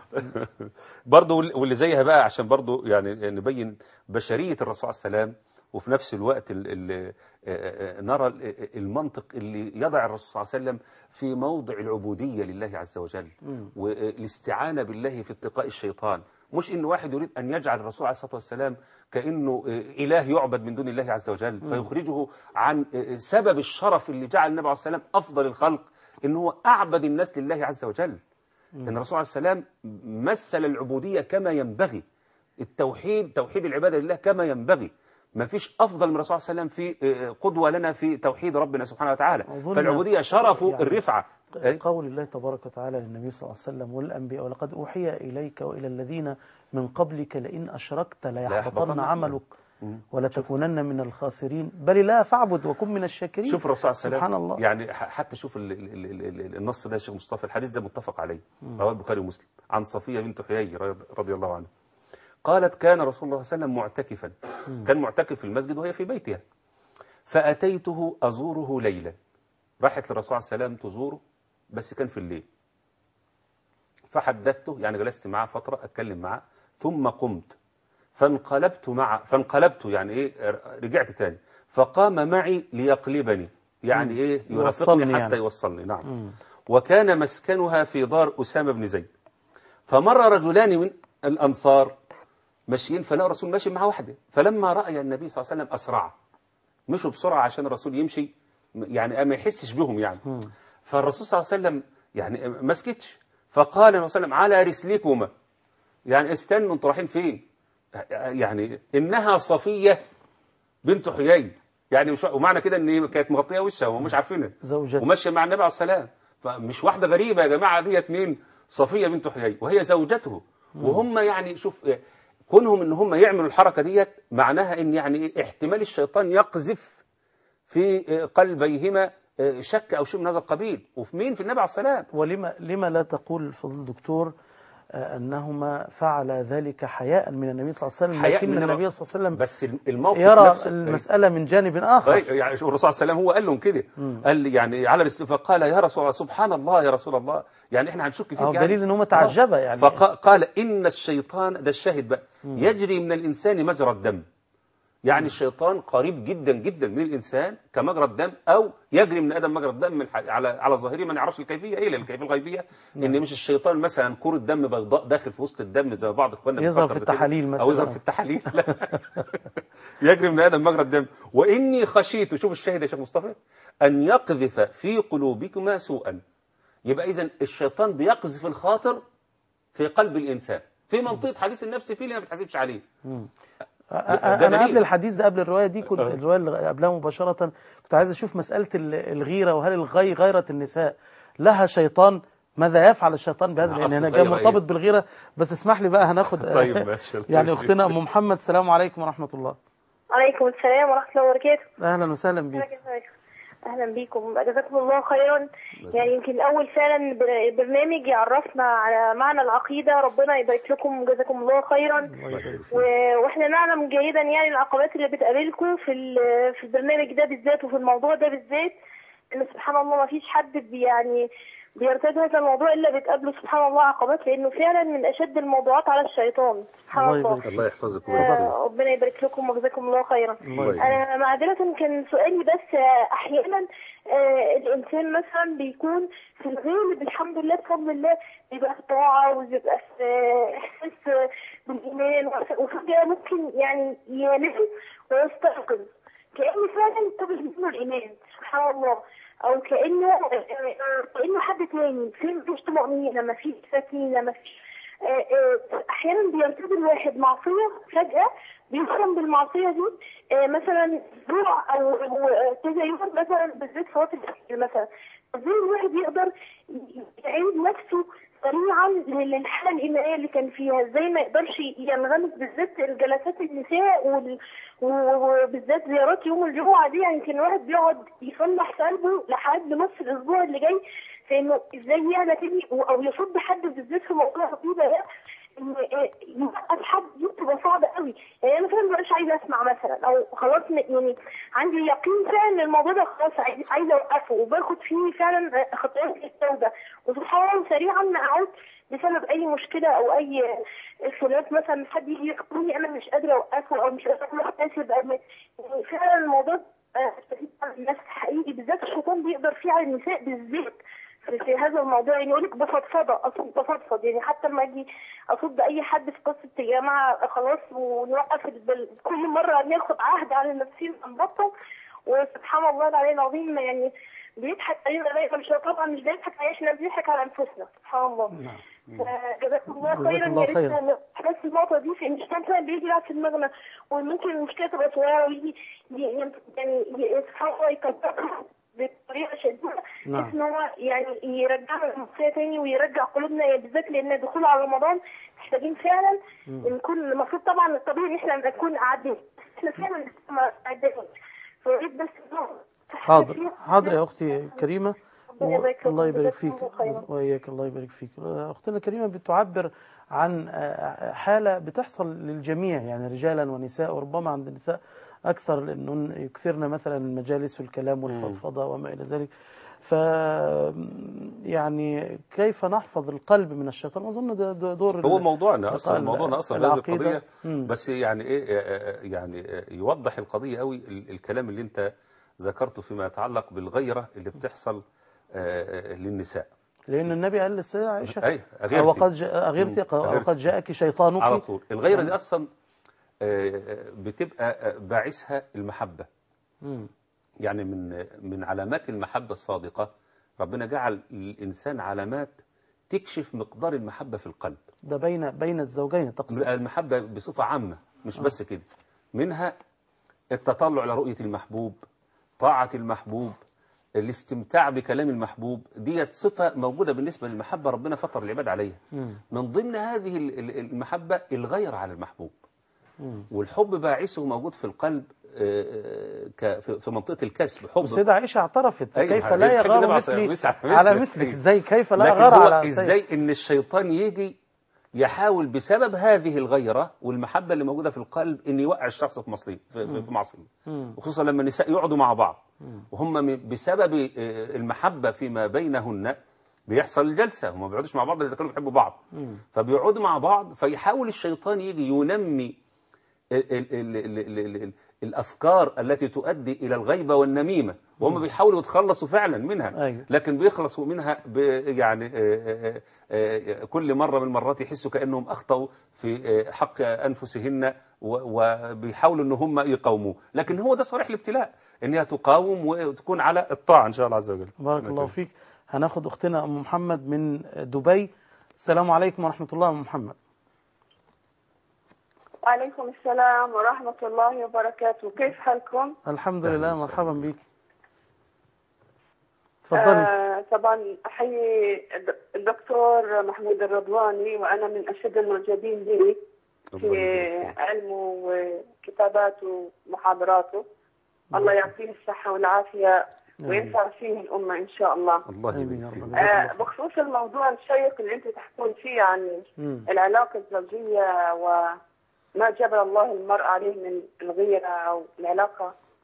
برضه وال- واللي زيها بقى عشان برضه يعني نبين بشرية الرسول عليه السلام وفي نفس الوقت ال ال نرى ال- المنطق اللي يضع الرسول صلى الله عليه وسلم في موضع العبودية لله عز وجل والاستعانة بالله في اتقاء الشيطان مش إن واحد يريد أن يجعل الرسول عليه الصلاة والسلام كأنه إله يعبد من دون الله عز وجل فيخرجه عن سبب الشرف اللي جعل النبي عليه الصلاة والسلام أفضل الخلق إن هو أعبد الناس لله عز وجل ان الرسول عليه السلام مثل العبوديه كما ينبغي التوحيد توحيد العباده لله كما ينبغي ما فيش افضل من الرسول صلى الله عليه وسلم في آه، قدوه لنا في توحيد ربنا سبحانه وتعالى أظن فالعبوديه شرف يعني الرفعه إيه؟ قول الله تبارك وتعالى للنبي صلى الله عليه وسلم والأنبياء ولقد أوحي إليك وإلى الذين من قبلك لئن أشركت ليحبطن ليحبطن عملك ولتكونن من الخاسرين بل لا فاعبد وكن من الشاكرين شوف الرسول صلى الله عليه سبحان وسلم الله يعني ح- حتى شوف ال ال ال ال ال النص ده يا شيخ مصطفى الحديث ده متفق عليه رواه البخاري ومسلم عن صفيه بنت حيي رضي- رضي الله عنها قالت كان رسول الله صلى الله عليه وسلم معتكفا كان معتكف في المسجد وهي في بيتها فأتيته أزوره ليلا راحت للرسول عليه السلام تزوره بس كان في الليل فحدثته يعني جلست معه فترة أتكلم معه ثم قمت فانقلبت مع فانقلبت يعني ايه رجعت تاني فقام معي ليقلبني يعني ايه يوصلني يرافقني حتى يعني. يوصلني نعم وكان مسكنها في دار أسامة بن زيد فمر رجلان من الأنصار ماشيين فلقى الرسول ماشي مع واحدة فلما رأى النبي صلى الله عليه وسلم أسرع مشوا بسرعة عشان الرسول يمشي يعني ما يحسش بهم يعني فالرسول صلى الله عليه وسلم يعني ما سكتش فقال النبي صلى الله عليه وسلم على رسلكما يعني استنوا انتوا رايحين فين يعني انها صفيه بنت حيي يعني مش ومعنى كده ان هي كانت مغطيه وشها وهم مش عارفينها زوجته وماشيه مع النبي عليه السلام فمش واحده غريبه يا جماعه ديت مين صفيه بنت حيي وهي زوجته وهم يعني شوف إيه، كونهم ان هم يعملوا الحركه ديت معناها ان يعني إيه، احتمال الشيطان يقذف في إيه، قلبيهما إيه، شك او شيء من هذا القبيل وفي مين في النبي عليه السلام ولما لما لا تقول فضل الدكتور آه، أنهما فعل ذلك حياء من النبي صلى الله عليه وسلم حياء لكن من النبي صلى الله عليه وسلم بس الموقف يرى نفسه المسألة من جانب آخر طيب يعني شوف الرسول صلى الله عليه وسلم هو قال لهم كده قال لي يعني على رسول فقال يا رسول الله سبحان الله يا رسول الله يعني احنا هنشك فيك أو يعني دليل ان هم تعجبا يعني فقال ان الشيطان ده الشاهد بقى يجري من الانسان مجرى الدم يعني الشيطان قريب جدا جدا من الانسان كمجرى الدم او يجري من ادم مجرى الدم من ح- على على ظاهره ما نعرفش الكيفيه ايه لان الكيفيه الغيبيه ان مش الشيطان مثلا كره دم بيضاء داخل في وسط الدم زي ما بعض اخواننا يظهر بيفكر في زي كده. التحاليل مثلا. او يظهر في التحاليل لا يجري من ادم مجرى الدم واني خشيت شوف الشاهد يا شيخ مصطفى ان يقذف في قلوبكما سوءا يبقى اذا الشيطان بيقذف الخاطر في قلب الانسان في منطقه حديث النفس فيه اللي ما بتحاسبش عليه أ- ده انا دليل. قبل الحديث ده قبل الروايه دي كنت آه. الروايه اللي قبلها مباشره كنت عايز اشوف مساله ال- الغيره وهل الغي غيره النساء لها شيطان ماذا يفعل الشيطان بهذا لان أصل انا جاي غيرة إيه؟ مرتبط بالغيره بس اسمح لي بقى هناخد طيب ماشي يعني اختنا ام محمد السلام عليكم ورحمه الله عليكم السلام ورحمة الله وبركاته اهلا وسهلا بك أهلا بكم جزاكم الله خيرا يعني يمكن الأول فعلا بر- البرنامج يعرفنا على معنى العقيدة ربنا يبارك لكم جزاكم الله خيرا و- واحنا نعلم جيدا يعني العقبات اللي بتقابلكم في ال- في البرنامج ده بالذات وفي الموضوع ده بالذات ان سبحان الله ما فيش حد بي- يعني بيرتد هذا الموضوع الا بتقابله سبحان الله عقبات لانه فعلا من اشد الموضوعات على الشيطان سبحان الله الله يبارك الله يحفظك ويبارك آه، ربنا يبارك لكم وجزاكم الله خيرا الله يبارك. انا معذره كان سؤالي بس آه، احيانا آه، الانسان مثلا بيكون في الغالب الحمد لله بفضل الله بيبقى في طاعه وبيبقى في آه، احساس آه، بالايمان وفجاه ممكن يعني ينام ويستيقظ كانه فعلا تبه منه الايمان سبحان الله او كانه آه، آه، كانه حد تاني في مفيش طمانينه مفيش سكينه مفيش آه، آه، احيانا بيرتد الواحد معصيه فجاه بيفهم بالمعصيه دي آه، مثلا اسبوع او أو كذا يوم مثلا بالذات فوات الاخير مثلا ازاي الواحد يقدر ي- يعيد نفسه سريعا للحاله الايمانيه اللي كان فيها ازاي ما يقدرش ينغمس بالذات الجلسات النساء وال- و- وبالذات زيارات يوم الجمعه دي يعني كان الواحد بيقعد يصلح قلبه لحد نص الاسبوع اللي جاي في انه ازاي يعلى تاني و- او يصد حد بالذات في موضوع الرطوبه ده ان آه، يوقف حد دي بتبقى صعبه قوي يعني انا فعلا مبقاش عايزه اسمع مثلا او خلاص م- يعني عندي يقين فعلا ان الموضوع ده خلاص عايز- عايزه اوقفه وباخد فيه فعلا آه، خطوات للتوبه وسبحان الله سريعا ما اعود بسبب اي مشكله او اي خلاف مثلا حد يجي يحكمني انا مش قادره اوقفه او مش قادره احتسب أو م- يعني فعلا الموضوع آه، الناس حقيقي بالذات الشيطان بيقدر فيه على النساء بالذات في, في هذا الموضوع يعني يقول لك بفضفضه اصلا بفضفض يعني حتى لما اجي اصد اي حد في قصه يا جماعه خلاص ونوقف البل- كل مره ناخد عهد على نفسنا نبطل وسبحان الله العلي العظيم يعني بيضحك علينا دايما مش طبعا مش بيضحك علينا احنا بنضحك على انفسنا سبحان الله فجزاكم الله جزاك خيرا الله يا ريت خيرا. ن- بس النقطه دي في ان كان فعلا بيجي يلعب في دماغنا وممكن المشكله تبقى صغيره ويجي ي- ي- يعني ي- سبحان الله يكبرها بطريقه شديده نعم. بحيث ان هو يعني يرجعنا للمصرية تاني ويرجع قلوبنا بالذات لان دخول على رمضان محتاجين فعلا نكون المفروض طبعا الطبيعي ان احنا نكون قاعدين احنا فعلا لسه ما قاعدين فياريت بس إنه حاضر حاضر يا أختي كريمة ربنا يبارك فيك الله يبارك فيك وجزاكم الله خيرا. وإياك الله يبارك فيك أختنا الكريمة بتعبر عن آه، حالة بتحصل للجميع يعني رجالا ونساء وربما عند النساء أكثر لأنه يكثرن مثلا المجالس والكلام والفضفضة وما إلى ذلك ف يعني كيف نحفظ القلب من الشيطان أظن ده ده دور هو ال- موضوعنا اصلا ال- موضوعنا اصلا هذه العقيدة. القضيه مم. بس يعني ايه آه، آه، يعني آه، يوضح القضيه قوي ال- الكلام اللي انت ذكرته فيما يتعلق بالغيره اللي بتحصل آه، آه، للنساء لأن النبي قال للسيدة عائشة أي، أغيرتي. وقد جاء أغيرتي مم، أغيرتي. وقد جاءك شيطانك على طول الغيره دي اصلا آه، آه، بتبقى آه، باعثها المحبه مم. يعني من من علامات المحبة الصادقة ربنا جعل للإنسان علامات تكشف مقدار المحبة في القلب ده بين بين الزوجين تقصد المحبة بصفة عامة مش بس كده منها التطلع لرؤية المحبوب طاعة المحبوب الاستمتاع بكلام المحبوب ديت صفة موجودة بالنسبة للمحبة ربنا فطر العباد عليها من ضمن هذه ال- ال- المحبة الغير على المحبوب والحب باعثه موجود في القلب آه، آه، ك- في في منطقة الكسب حب السيدة عائشة اعترفت أيوة، كيف هي لا بتحب النبي يغار عليه الصلاة مثلي والسلام، على مثلك. مثلك أيوة. ازاي كيف لا لكن يغار هو على ازاي ان الشيطان يجي يحاول بسبب هذه الغيرة والمحبة اللي موجودة في القلب ان يوقع الشخص في مصلية في, في, في معصية وخصوصا لما النساء يقعدوا مع بعض وهم م- بسبب آه، المحبة فيما بينهن بيحصل الجلسة هم ما بيقعدوش مع بعض إذا كانوا بيحبوا بعض فبيقعدوا مع بعض فيحاول الشيطان يجي ينمي ال ال ال ال ال ال الأفكار التي تؤدي إلى الغيبة والنميمة وهم بيحاولوا يتخلصوا فعلا منها أيوة. لكن بيخلصوا منها ب يعني آه، آه، آه، كل مرة من المرات يحسوا كأنهم أخطأوا في آه، حق أنفسهن و- وبيحاولوا أن هم يقاوموه لكن هو ده صريح الابتلاء أنها تقاوم وتكون على الطاعة إن شاء الله عز وجل بارك الله فيك هناخد اختنا ام محمد من دبي السلام عليكم ورحمة الله ام محمد وعليكم السلام ورحمة الله وبركاته كيف حالكم؟ الحمد أهلا لله وسهلا. مرحبا بك تفضلي آه طبعا أحيي الد- الدكتور محمود الرضواني وأنا من أشد المعجبين به الله في يبارك فيك. علمه وكتاباته ومحاضراته الله يعطيه الصحة والعافية وينفع فيه الأمة إن شاء الله الله آمين يا يبارك رب فيك. آه بخصوص الموضوع الشيق اللي أنت تحكون فيه عن مم. العلاقة الزوجية وما جبل الله المرء عليه من الغيرة أو العلاقة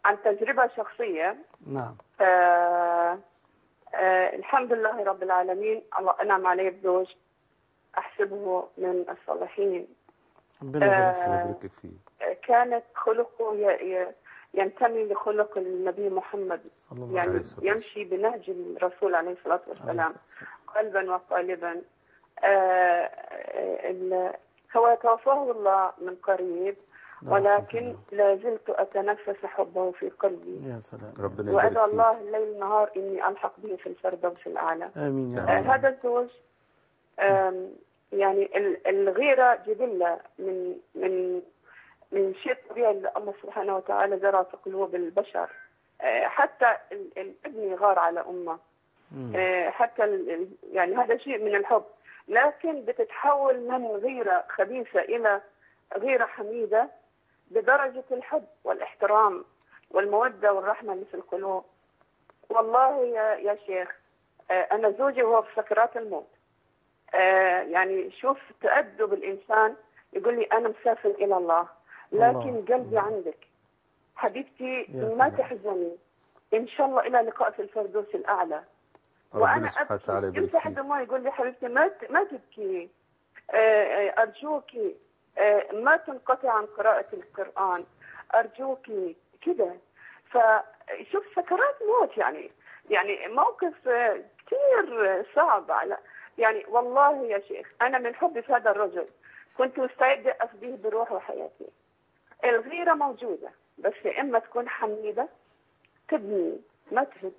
عن تجربة شخصية نعم آه آه الحمد لله رب العالمين الله أنعم علي بزوج أحسبه من الصالحين ربنا يبارك فيك. آه، الله يبارك فيه آه، كانت خلقه ي- ي- ينتمي لخلق النبي محمد صلى الله يعني عليه الصلاة والسلام. يمشي بنهج الرسول عليه الصلاة عليه والسلام الصلاة والسلام. قلبا وقالبا آه، آه، ال- هو توفاه الله من قريب لا ولكن رحمة لا زلت أتنفس حبه في قلبي الله. يا سلام ربنا وأدعو يبارك فيه الله الليل نهار إني ألحق به في الفردوس الأعلى آمين يا آه، رب هذا الزوج آم، يعني ال- الغيرة جبلة من من من شيء طبيعي اللي الله سبحانه وتعالى زرع في قلوب البشر آه، حتى ال- الابن يغار على أمه مم. آه، حتى ال- ال- يعني هذا شيء من الحب لكن بتتحول من غيرة خبيثة إلى غيرة حميدة بدرجة الحب والاحترام والمودة والرحمة اللي في القلوب والله يا يا شيخ آه، أنا زوجي وهو في سكرات الموت آه، يعني شوف تأدب الإنسان يقول لي أنا مسافر إلى الله لكن الله. قلبي عندك حبيبتي يا ما سلام. تحزني إن شاء الله إلى لقاء في الفردوس الأعلى ربنا وانا سبحانه وتعالى ابكي يبارك يمسح فيه دموعي يقول لي حبيبتي ما ت- ما تبكي آه، آه، ارجوكي آه، ما تنقطع عن قراءة القرآن ارجوكي كده فشوف سكرات موت يعني يعني موقف آه، كثير آه، صعب على يعني والله يا شيخ انا من حبي في هذا الرجل كنت مستعدة افديه بروح وحياتي الغيرة موجودة بس يا اما تكون حميدة تبني ما تهد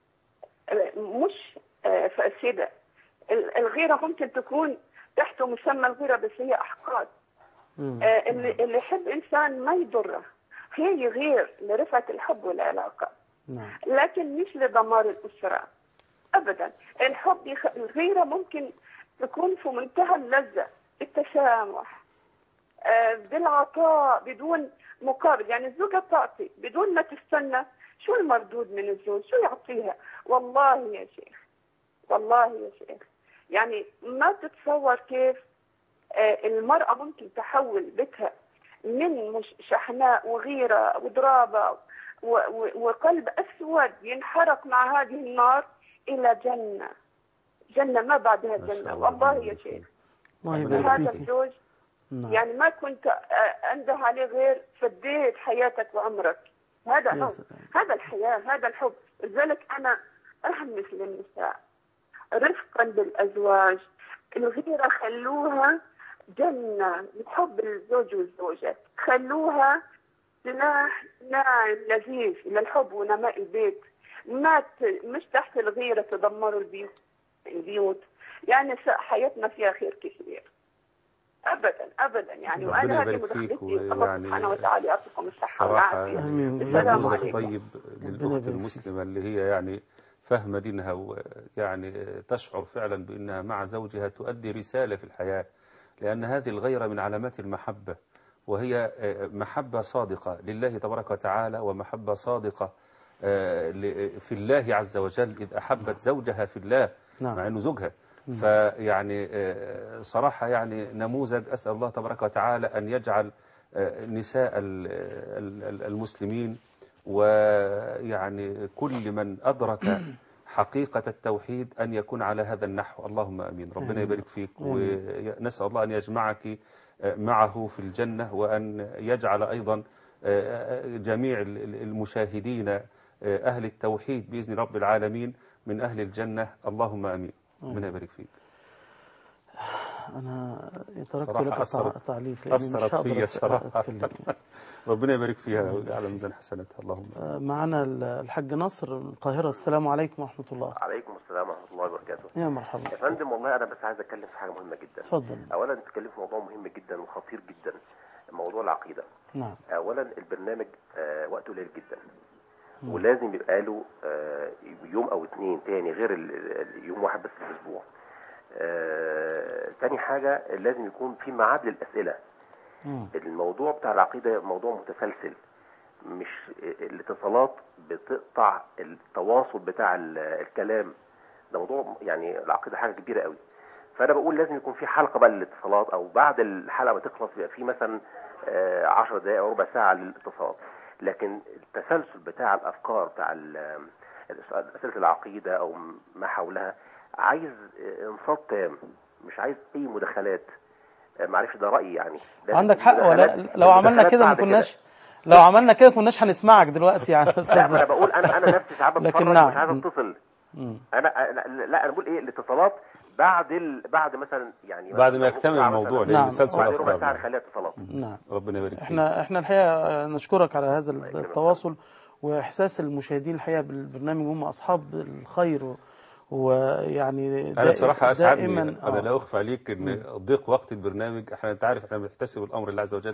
مش آه، فاسده ال- الغيره ممكن تكون تحت مسمى الغيره بس هي احقاد مم. آه، اللي اللي يحب انسان ما يضره هي يغير لرفعه الحب والعلاقه نعم لكن مش لدمار الاسره ابدا الحب يخ... الغيره ممكن تكون في منتهى اللذه التسامح آه، بالعطاء بدون مقابل يعني الزوجة تعطي بدون ما تستنى شو المردود من الزوج شو يعطيها والله يا شيخ والله يا شيخ يعني ما تتصور كيف آه، المرأة ممكن تحول بيتها من مش شحناء وغيرة وضرابة و- و- وقلب أسود ينحرق مع هذه النار إلى جنة جنة ما بعدها ما شاء جنة الله والله ربنا يا يبارك شيخ الله ربنا يبارك هذا فيك الزوج نعم يعني ما كنت آه، انده عليه غير فديت حياتك وعمرك هذا يا هو سلام. هذا الحياه هذا الحب لذلك انا اهمس للنساء رفقا بالازواج الغيره خلوها جنه لحب الزوج والزوجه خلوها سلاح ناعم لذيذ للحب ونماء البيت ما ت- مش تحت الغيره تدمروا البيوت البيوت يعني س- حياتنا فيها خير كثير ابدا ابدا يعني ربنا وانا هذه يبارك فيك مداخلتي الله ويعني سبحانه وتعالى يعطيكم الصحه صراحة والعافيه آمين. السلام نموذج عليكم طيب ربنا للأخت يبارك المسلمة اللي هي يعني فاهمة دينها ويعني تشعر فعلا بأنها مع زوجها تؤدي رسالة في الحياة لأن هذه الغيرة من علامات المحبة وهي محبة صادقة لله تبارك وتعالى ومحبة صادقة آه، ل- في الله عز وجل إذ أحبت زوجها في الله نعم. مع أنه زوجها فيعني آه، صراحة يعني نموذج أسأل الله تبارك وتعالى أن يجعل آه، نساء ال- ال- المسلمين ويعني كل من أدرك حقيقة التوحيد أن يكون على هذا النحو اللهم أمين ربنا آمين. يبارك فيك آمين. ونسأل الله أن يجمعك آه، معه في الجنة وأن يجعل أيضا آه، جميع ال- ال- المشاهدين آه، أهل التوحيد بإذن رب العالمين من أهل الجنة اللهم أمين ربنا يبارك فيك أنا تركت صراحة لك أثرت- التع- تعليق لأني مش أثرت هقدر فيا أت- صراحة أتكلم ربنا يبارك فيها ويجعل ميزان حسناتها اللهم آه، معنا ال- الحاج نصر من القاهرة السلام عليكم ورحمة الله عليكم السلام ورحمة الله وبركاته يا مرحبا يا فندم والله أنا بس عايز أتكلم في حاجة مهمة جدا تفضل أولا تتكلم في موضوع مهم جدا وخطير جدا موضوع العقيدة نعم أولا البرنامج آه وقته قليل جدا ولازم يبقى له آه يوم أو اتنين تاني غير ال- ال- يوم واحد بس في الأسبوع آه تاني حاجة لازم يكون في ميعاد للأسئلة مم. الموضوع بتاع العقيدة موضوع متسلسل مش الاتصالات بتقطع التواصل بتاع ال- الكلام ده موضوع يعني العقيدة حاجة كبيرة قوي فأنا بقول لازم يكون في حلقة بقى للاتصالات أو بعد الحلقة ما تخلص يبقى في مثلا آه، 10 دقائق أو ربع ساعة للاتصالات لكن التسلسل بتاع الافكار بتاع ال- اسئله العقيده او ما حولها عايز انصات تام مش عايز اي مداخلات معلش ده رايي يعني لازم عندك حق ولا المداخلات- لو عملنا المداخلات كده ما بعد كناش لو عملنا كده كناش هنسمعك دلوقتي يعني يا لا ما انا استاذ بقول انا انا نفسي ساعات لكن بتفرج نعم. مش عايز اتصل مم. انا أنا- لا انا بقول ايه الاتصالات بعد ال... بعد مثلا يعني بعد مثلاً ما نص يكتمل ساعة الموضوع مثلاً. نعم. لان تسلسل بعد ربع ساعه افكار نخليها اتصالات نعم ربنا يبارك فيك احنا احنا الحقيقه نشكرك على هذا يكرمك. التواصل واحساس المشاهدين الحقيقه بالبرنامج هم اصحاب الخير و- ويعني انا صراحه اسعدني دائما انا لا اخفى عليك ان ضيق وقت البرنامج احنا انت عارف احنا بنحتسب الامر الله عز وجل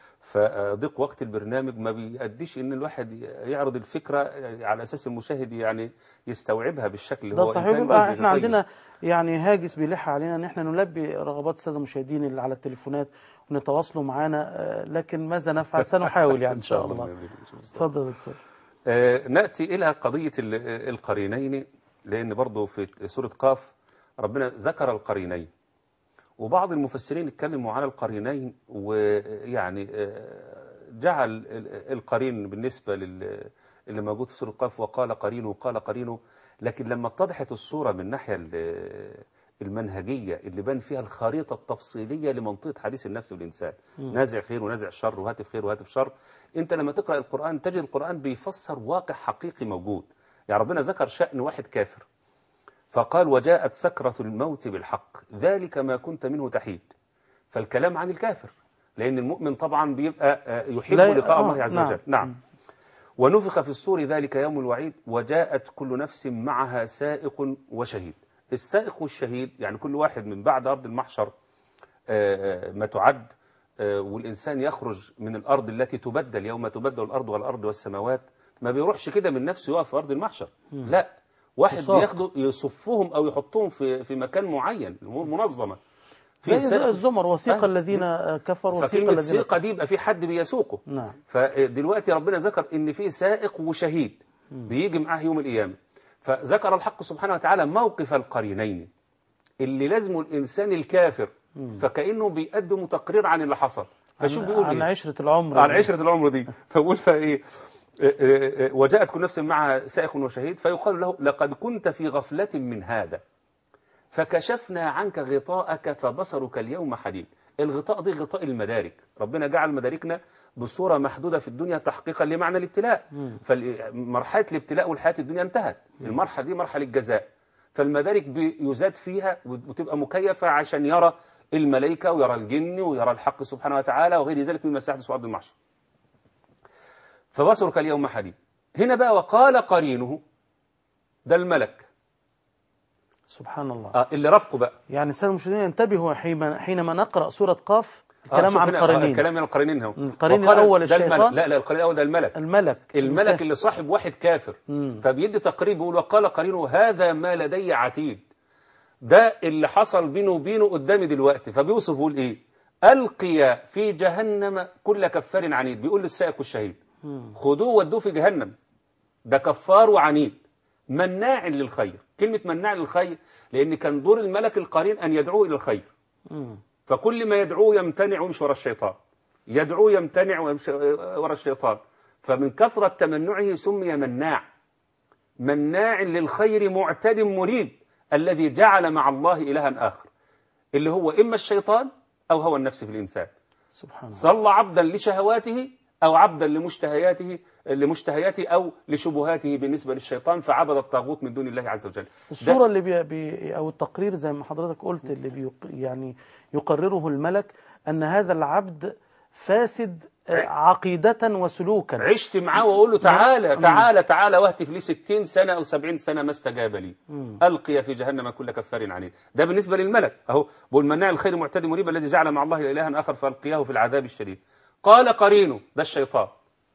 فضيق وقت البرنامج ما بيأديش ان الواحد يعرض الفكره على اساس المشاهد يعني يستوعبها بالشكل اللي ده هو إن صحيح كان بيبقى جزء احنا طيب. عندنا يعني هاجس بيلح علينا ان احنا نلبي رغبات الساده المشاهدين اللي على التليفونات ونتواصلوا معانا آه، لكن ماذا نفعل سنحاول يعني ان شاء الله يبارك فيك. اتفضل يا دكتور آه، نأتي إلى قضية ال- القرينين لأن برضو في سورة قاف ربنا ذكر القرينين وبعض المفسرين اتكلموا على القرينين ويعني آه، جعل ال- القرين بالنسبة لل اللي موجود في سورة قاف وقال قرينه وقال قرينه لكن لما اتضحت الصورة من الناحية ال- المنهجية اللي بان فيها الخريطة التفصيلية لمنطقة حديث النفس والإنسان نازع خير ونازع شر وهاتف خير وهاتف شر انت لما تقرأ القرآن تجد القرآن بيفسر واقع حقيقي موجود يعني ربنا ذكر شأن واحد كافر فقال وجاءت سكرة الموت بالحق ذلك ما كنت منه تحيد فالكلام عن الكافر لأن المؤمن طبعا بيبقى آه، يحب لا- لقاء آه، الله عز نعم. وجل نعم ونفخ في الصور ذلك يوم الوعيد وجاءت كل نفس معها سائق وشهيد السائق والشهيد يعني كل واحد من بعد أرض المحشر آه، آه، ما تعد آه، والإنسان يخرج من الأرض التي تبدل يوم تبدل الأرض والأرض والسماوات ما بيروحش كده من نفسه يقف في أرض المحشر لا واحد يساق. بياخده يصفهم أو يحطهم في في مكان معين الأمور منظمة زي سائق- الزمر وسيق آه. الذين آه، كفروا وسيق فكلمة الذين سيقة دي يبقى في حد بيسوقه نعم فدلوقتي ربنا ذكر ان في سائق وشهيد بيجي معاه يوم القيامه فذكر الحق سبحانه وتعالى موقف القرينين اللي لازمه الانسان الكافر فكانه بيقدم تقرير عن اللي حصل فشوف عن- بيقول عن ايه عشرة العمر عن عشرة العمر دي فبقول فايه آه، آه، آه، وجاءت كل نفس معها سائق وشهيد فيقال له لقد كنت في غفلة من هذا فكشفنا عنك غطاءك فبصرك اليوم حديد الغطاء دي غطاء المدارك ربنا جعل مداركنا بصورة محدودة في الدنيا تحقيقا لمعنى الابتلاء فمرحلة الابتلاء والحياة الدنيا انتهت المرحلة دي مرحلة الجزاء فالمدارك بيزاد فيها وتبقى مكيفة عشان يرى الملائكة ويرى الجن ويرى الحق سبحانه وتعالى وغير ذلك مما سيحدث في أرض المحشر فبصرك اليوم حديد هنا بقى وقال قرينه ده الملك سبحان الله آه اللي رافقه بقى يعني السادة المشاهدين ينتبهوا حين- حينما نقرأ سورة قاف آه، الكلام شوف عن هنا، آه، قرنين الكلام عن القرينين هو القرين وقال الأول ده الملك. الشيطان؟ لا لا القرين الأول ده الملك الملك الملك اللي صاحب واحد كافر مم. فبيدي تقرير بيقول وقال قرينه هذا ما لدي عتيد ده اللي حصل بينه وبينه قدامي دلوقتي فبيوصف بيقول ايه القي في جهنم كل كفار عنيد بيقول للسائق والشهيد خدوه ودوه في جهنم ده كفار وعنيد مناع للخير كلمة مناع للخير لأن كان دور الملك القرين أن يدعوه إلى الخير مم. فكل ما يدعوه يمتنع ويمشي ورا الشيطان يدعوه يمتنع ويمشي ورا الشيطان فمن كثرة تمنعه سمي مناع مناع للخير معتد مريب الذي جعل مع الله إلها آخر اللي هو إما الشيطان أو هو النفس في الإنسان سبحان الله صلى عبدا لشهواته أو عبدا لمشتهياته لمشتهياته أو لشبهاته بالنسبة للشيطان فعبد الطاغوت من دون الله عز وجل الصورة اللي بي بي أو التقرير زي ما حضرتك قلت اللي بي يعني يقرره الملك أن هذا العبد فاسد آه، عقيدة وسلوكا عشت معاه واقول له تعالى تعالى تعالى واهتف لي 60 سنه او 70 سنه ما استجاب لي القي في جهنم كل كفار عنيد ده بالنسبه للملك اهو بقول مناع الخير معتدي مريب الذي جعل مع الله الها اخر فالقياه في العذاب الشديد قال قرينه ده الشيطان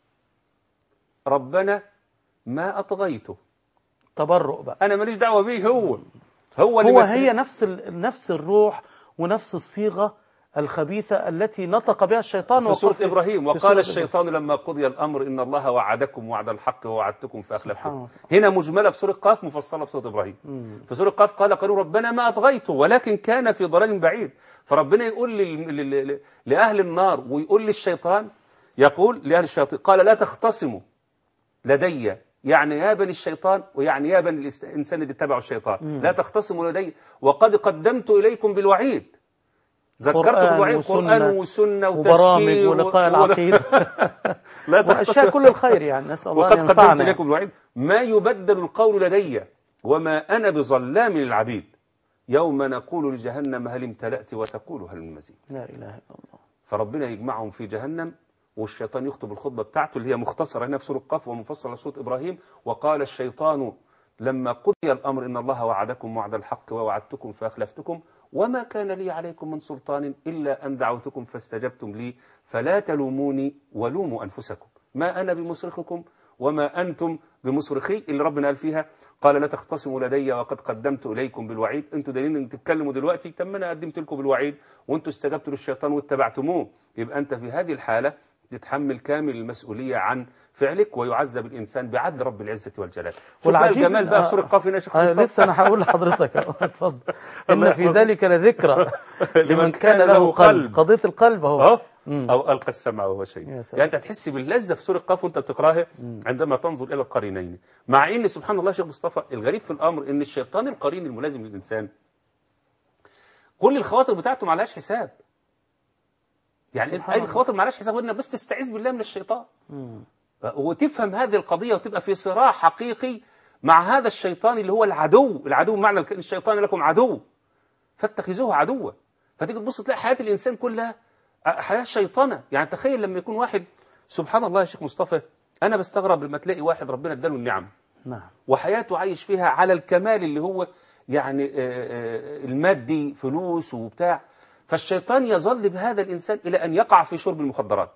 ربنا ما اطغيته تبرؤ بقى انا ماليش دعوه بيه هو هو اللي هو مسك- هي نفس ال- نفس الروح ونفس الصيغة الخبيثة التي نطق بها الشيطان في سورة وقف- إبراهيم في وقال سورة الشيطان لما قضي الأمر إن الله وعدكم وعد الحق ووعدتكم سبحان فأخلفتكم الله. هنا مجملة في سورة قاف مفصلة في سورة إبراهيم في سورة قاف قال قالوا ربنا ما أطغيته ولكن كان في ضلال بعيد فربنا يقول لل... لل... لأهل النار ويقول للشيطان يقول لأهل الشياطين قال لا تختصموا لدي يعني يا بني الشيطان ويعني يا بني الاس- الإنسان اللي اتبعوا الشيطان لا تختصموا لدي وقد قدمت إليكم بالوعيد ذكرت قرآن بالوعيد وسنة قرآن وسنة وبرامج وتزكير ولقاء و- العقيدة لا وأشياء تختصموا كل الخير يعني نسأل الله وقد أن قدمت ينفعنا إليكم الوعيد ما يبدل القول لدي وما أنا بظلام للعبيد يوم نقول لجهنم هل امتلأت وتقول هل من مزيد لا إله إلا الله فربنا يجمعهم في جهنم والشيطان يخطب الخطبة بتاعته اللي هي مختصرة هنا في سورة القاف ومفصلة في سورة إبراهيم وقال الشيطان لما قضي الأمر إن الله وعدكم وعد الحق ووعدتكم فأخلفتكم وما كان لي عليكم من سلطان إلا أن دعوتكم فاستجبتم لي فلا تلوموني ولوموا أنفسكم ما أنا بمصرخكم وما أنتم بمصرخي اللي ربنا قال فيها قال لا تختصموا لدي وقد قدمت إليكم بالوعيد أنتوا دليل أن تتكلموا دلوقتي تم أنا قدمت لكم بالوعيد وأنتوا استجبتوا للشيطان واتبعتموه يبقى أنت في هذه الحالة تتحمل كامل المسؤولية عن فعلك ويعذب الإنسان بعدل رب العزة والجلال شوف بقى والعجيب الجمال بقى في آه، سورة القاف هنا يا شيخ آه مصطفى. لسه أنا هقول لحضرتك أهو، اتفضل الله إن في يحفظك. ذلك لذكرى لمن كان له قلب قضية القلب أهو أهو مم. أو ألقى السمع وهو شيء يا سلام. يعني أنت تحس باللذة في سورة القاف وأنت بتقراها عندما تنظر إلى القرينين مع إن سبحان الله يا شيخ مصطفى الغريب في الأمر إن الشيطان القرين الملازم للإنسان كل الخواطر بتاعته ما عليهاش حساب يعني سبحان أي الله. الخواطر ما عليهاش حساب وإنك بس تستعيذ بالله من الشيطان وتفهم هذه القضية وتبقى في صراع حقيقي مع هذا الشيطان اللي هو العدو العدو معنى الك- الشيطان لكم عدو فاتخذوه عدوا فتيجي تبص تلاقي حياة الإنسان كلها حياة شيطنة يعني تخيل لما يكون واحد سبحان الله يا شيخ مصطفى أنا بستغرب لما تلاقي واحد ربنا اداله النعم نعم وحياته عايش فيها على الكمال اللي هو يعني آه، آه، المادي فلوس وبتاع فالشيطان يظل بهذا الإنسان إلى أن يقع في شرب المخدرات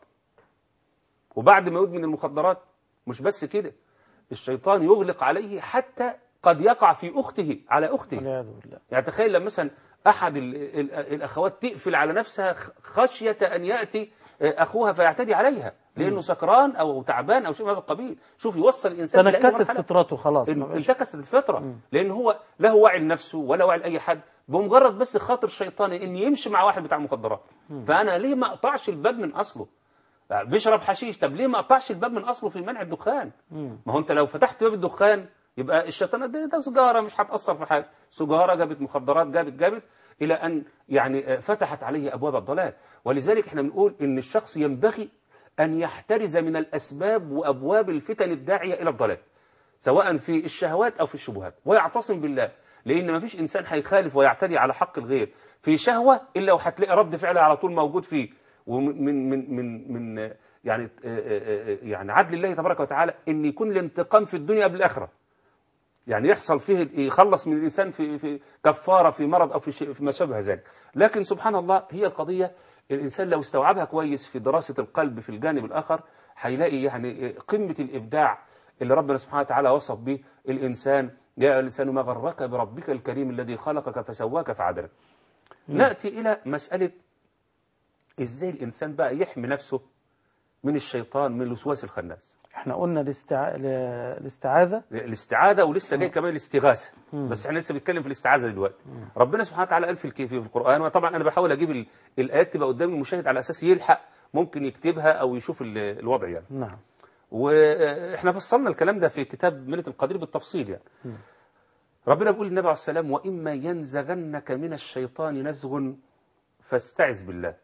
وبعد ما يدمن المخدرات مش بس كده الشيطان يغلق عليه حتى قد يقع في أخته على أخته والعياذ بالله يعني تخيل لما مثلا أحد ال ال الأخوات تقفل على نفسها خ- خشية أن يأتي آه، أخوها فيعتدي عليها لأنه سكران أو تعبان أو شيء من هذا القبيل شوف يوصل الإنسان إلى أي تنكست مرحلة. فطرته خلاص ان- ما بقاش- انتكست الفطرة لأن هو لا هو واعي لنفسه ولا واعي لأي حد بمجرد بس خاطر شيطاني إن يمشي مع واحد بتاع مخدرات فأنا ليه ما أقطعش الباب من أصله بيشرب حشيش طب ليه ما أقطعش الباب من أصله في منع الدخان ما هو أنت لو فتحت باب الدخان يبقى الشيطان ده, ده سجارة مش هتأثر في حاجة سجارة جابت مخدرات جابت جابت إلى أن يعني آه، فتحت عليه أبواب الضلال ولذلك احنا بنقول إن الشخص ينبغي أن يحترز من الأسباب وأبواب الفتن الداعية إلى الضلال سواء في الشهوات أو في الشبهات ويعتصم بالله لأن ما فيش إنسان هيخالف ويعتدي على حق الغير في شهوة إلا وهتلاقي رد فعل على طول موجود فيه ومن من من من, من يعني آه، آه، آه، يعني عدل الله تبارك وتعالى إن يكون الانتقام في الدنيا قبل الآخرة يعني يحصل فيه يخلص من الإنسان في في كفارة في مرض أو في شيء في ما شابه ذلك لكن سبحان الله هي القضية الإنسان لو استوعبها كويس في دراسة القلب في الجانب الآخر هيلاقي يعني قمة الإبداع اللي ربنا سبحانه وتعالى وصف به الإنسان يا أيها الإنسان ما غرك بربك الكريم الذي خلقك فسواك فعدلك نأتي إلى مسألة إزاي الإنسان بقى يحمي نفسه من الشيطان من الوسواس الخناس احنا قلنا الاستع... ال- الاستعاذة الاستعاذة ولسه جاي كمان الاستغاثة بس احنا لسه بنتكلم في الاستعاذة دلوقتي ربنا سبحانه وتعالى قال في الك- في القرآن وطبعا أنا بحاول أجيب ال- الآيات تبقى قدام المشاهد على أساس يلحق ممكن يكتبها أو يشوف ال- الوضع يعني نعم واحنا فصلنا الكلام ده في كتاب منة القدير بالتفصيل يعني ربنا بيقول للنبي عليه السلام وإما ينزغنك من الشيطان نزغ فاستعذ بالله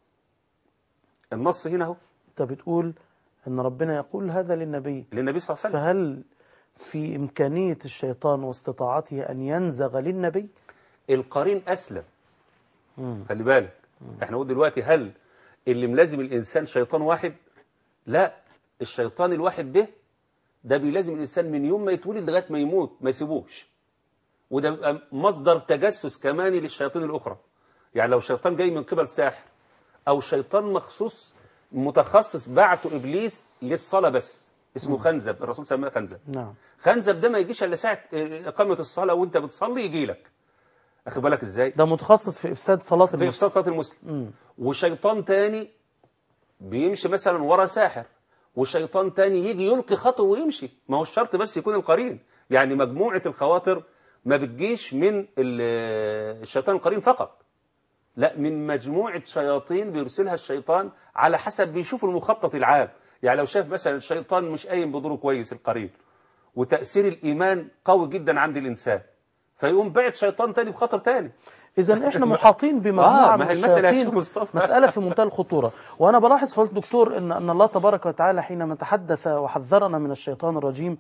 النص هنا اهو انت بتقول ان ربنا يقول هذا للنبي للنبي صلى الله عليه وسلم فهل في إمكانية الشيطان واستطاعته أن ينزغ للنبي القرين أسلم خلي بالك احنا نقول دلوقتي هل اللي ملازم الإنسان شيطان واحد لا الشيطان الواحد ده ده بيلازم الإنسان من يوم ما يتولد لغاية ما يموت ما يسيبوش وده بيبقى مصدر تجسس كماني للشياطين الأخرى يعني لو شيطان جاي من قبل ساحر أو شيطان مخصوص متخصص بعته إبليس للصلاة بس اسمه خنزب الرسول سماه خنزب نعم خنزب ده ما يجيش إلا ساعة اه، إقامة الصلاة وأنت بتصلي يجي لك أخد بالك إزاي ده متخصص في إفساد صلاة في المسلم إفساد صلاة المسلم وشيطان تاني بيمشي مثلا ورا ساحر وشيطان تاني يجي يلقي خطوه ويمشي ما هو الشرط بس يكون القرين يعني مجموعة الخواطر ما بتجيش من ال- الشيطان القرين فقط لا من مجموعة شياطين بيرسلها الشيطان على حسب بيشوف المخطط العام يعني لو شاف مثلا الشيطان مش قايم بدوره كويس القرين وتأثير الإيمان قوي جدا عند الإنسان فيقوم بعد شيطان تاني بخطر تاني إذا إحنا محاطين بمجموعة آه، ما من هي المسألة يا الشياطين شيخ مصطفى. مسألة في منتهى الخطورة وأنا بلاحظ فضل الدكتور إن أن الله تبارك وتعالى حينما تحدث وحذرنا من الشيطان الرجيم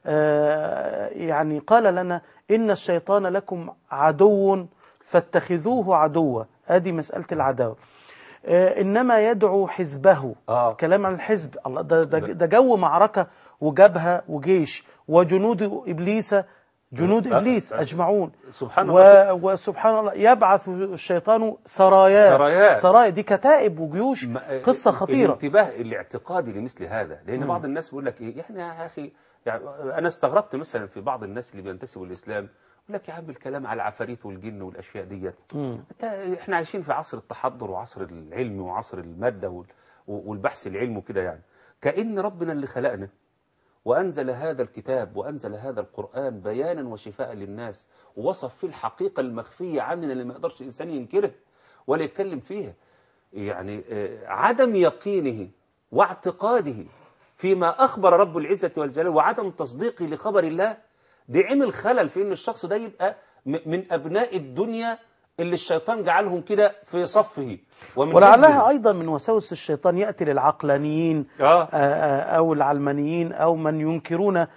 آه، يعني قال لنا إن الشيطان لكم عدو فاتخذوه عدوا ادي مسألة العداوة آه، إنما يدعو حزبه آه. كلام عن الحزب الله ده, ده, ده جو معركة وجبهة وجيش وجنود إبليس جنود آه، إبليس آه. أجمعون سبحان الله و... وسبحان الله يبعث الشيطان سرايا سرايا. سرايا دي كتائب وجيوش ما- قصة خطيرة الانتباه الاعتقادي لمثل هذا لان بعض الناس بيقول لك ايه يعني يا اخي يعني انا استغربت مثلا في بعض الناس اللي بينتسبوا للاسلام يقول لك يا عم الكلام على العفاريت والجن والاشياء ديت مم. انت احنا عايشين في عصر التحضر وعصر العلم وعصر الماده وال- والبحث العلمي وكده يعني كأن ربنا اللي خلقنا وأنزل هذا الكتاب وأنزل هذا القرآن بيانا وشفاء للناس ووصف فيه الحقيقة المخفية عننا اللي ما يقدرش الإنسان ينكرها ولا يتكلم فيها يعني آه، عدم يقينه واعتقاده فيما أخبر رب العزة والجلال وعدم تصديقه لخبر الله دي عمل خلل في أن الشخص ده يبقى م- من أبناء الدنيا اللي الشيطان جعلهم كده في صفه ومن ولعلها حزبه. أيضا من وساوس الشيطان يأتي للعقلانيين آه. آه، آه، أو العلمانيين أو من ينكرون آه،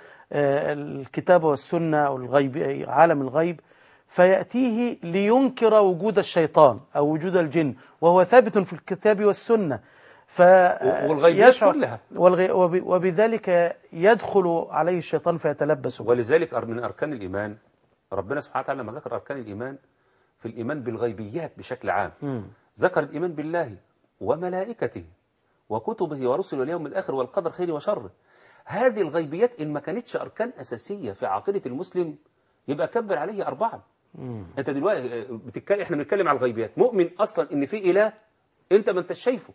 الكتاب والسنة أو الغيب عالم الغيب فيأتيه لينكر وجود الشيطان أو وجود الجن وهو ثابت في الكتاب والسنة ف والغيبيات يشعر- كلها. والغي وب- وبذلك يدخل عليه الشيطان فيتلبس به. ولذلك أر- من أركان الإيمان ربنا سبحانه وتعالى لما ذكر أركان الإيمان في الإيمان بالغيبيات بشكل عام مم. ذكر الإيمان بالله وملائكته وكتبه ورسله واليوم الآخر والقدر خيره وشره هذه الغيبيات إن ما كانتش أركان أساسية في عقيدة المسلم يبقى كبر عليه أربعة مم. أنت دلوقتي آه، بتتكلم إحنا بنتكلم على الغيبيات مؤمن أصلا إن في إله أنت ما أنتش شايفه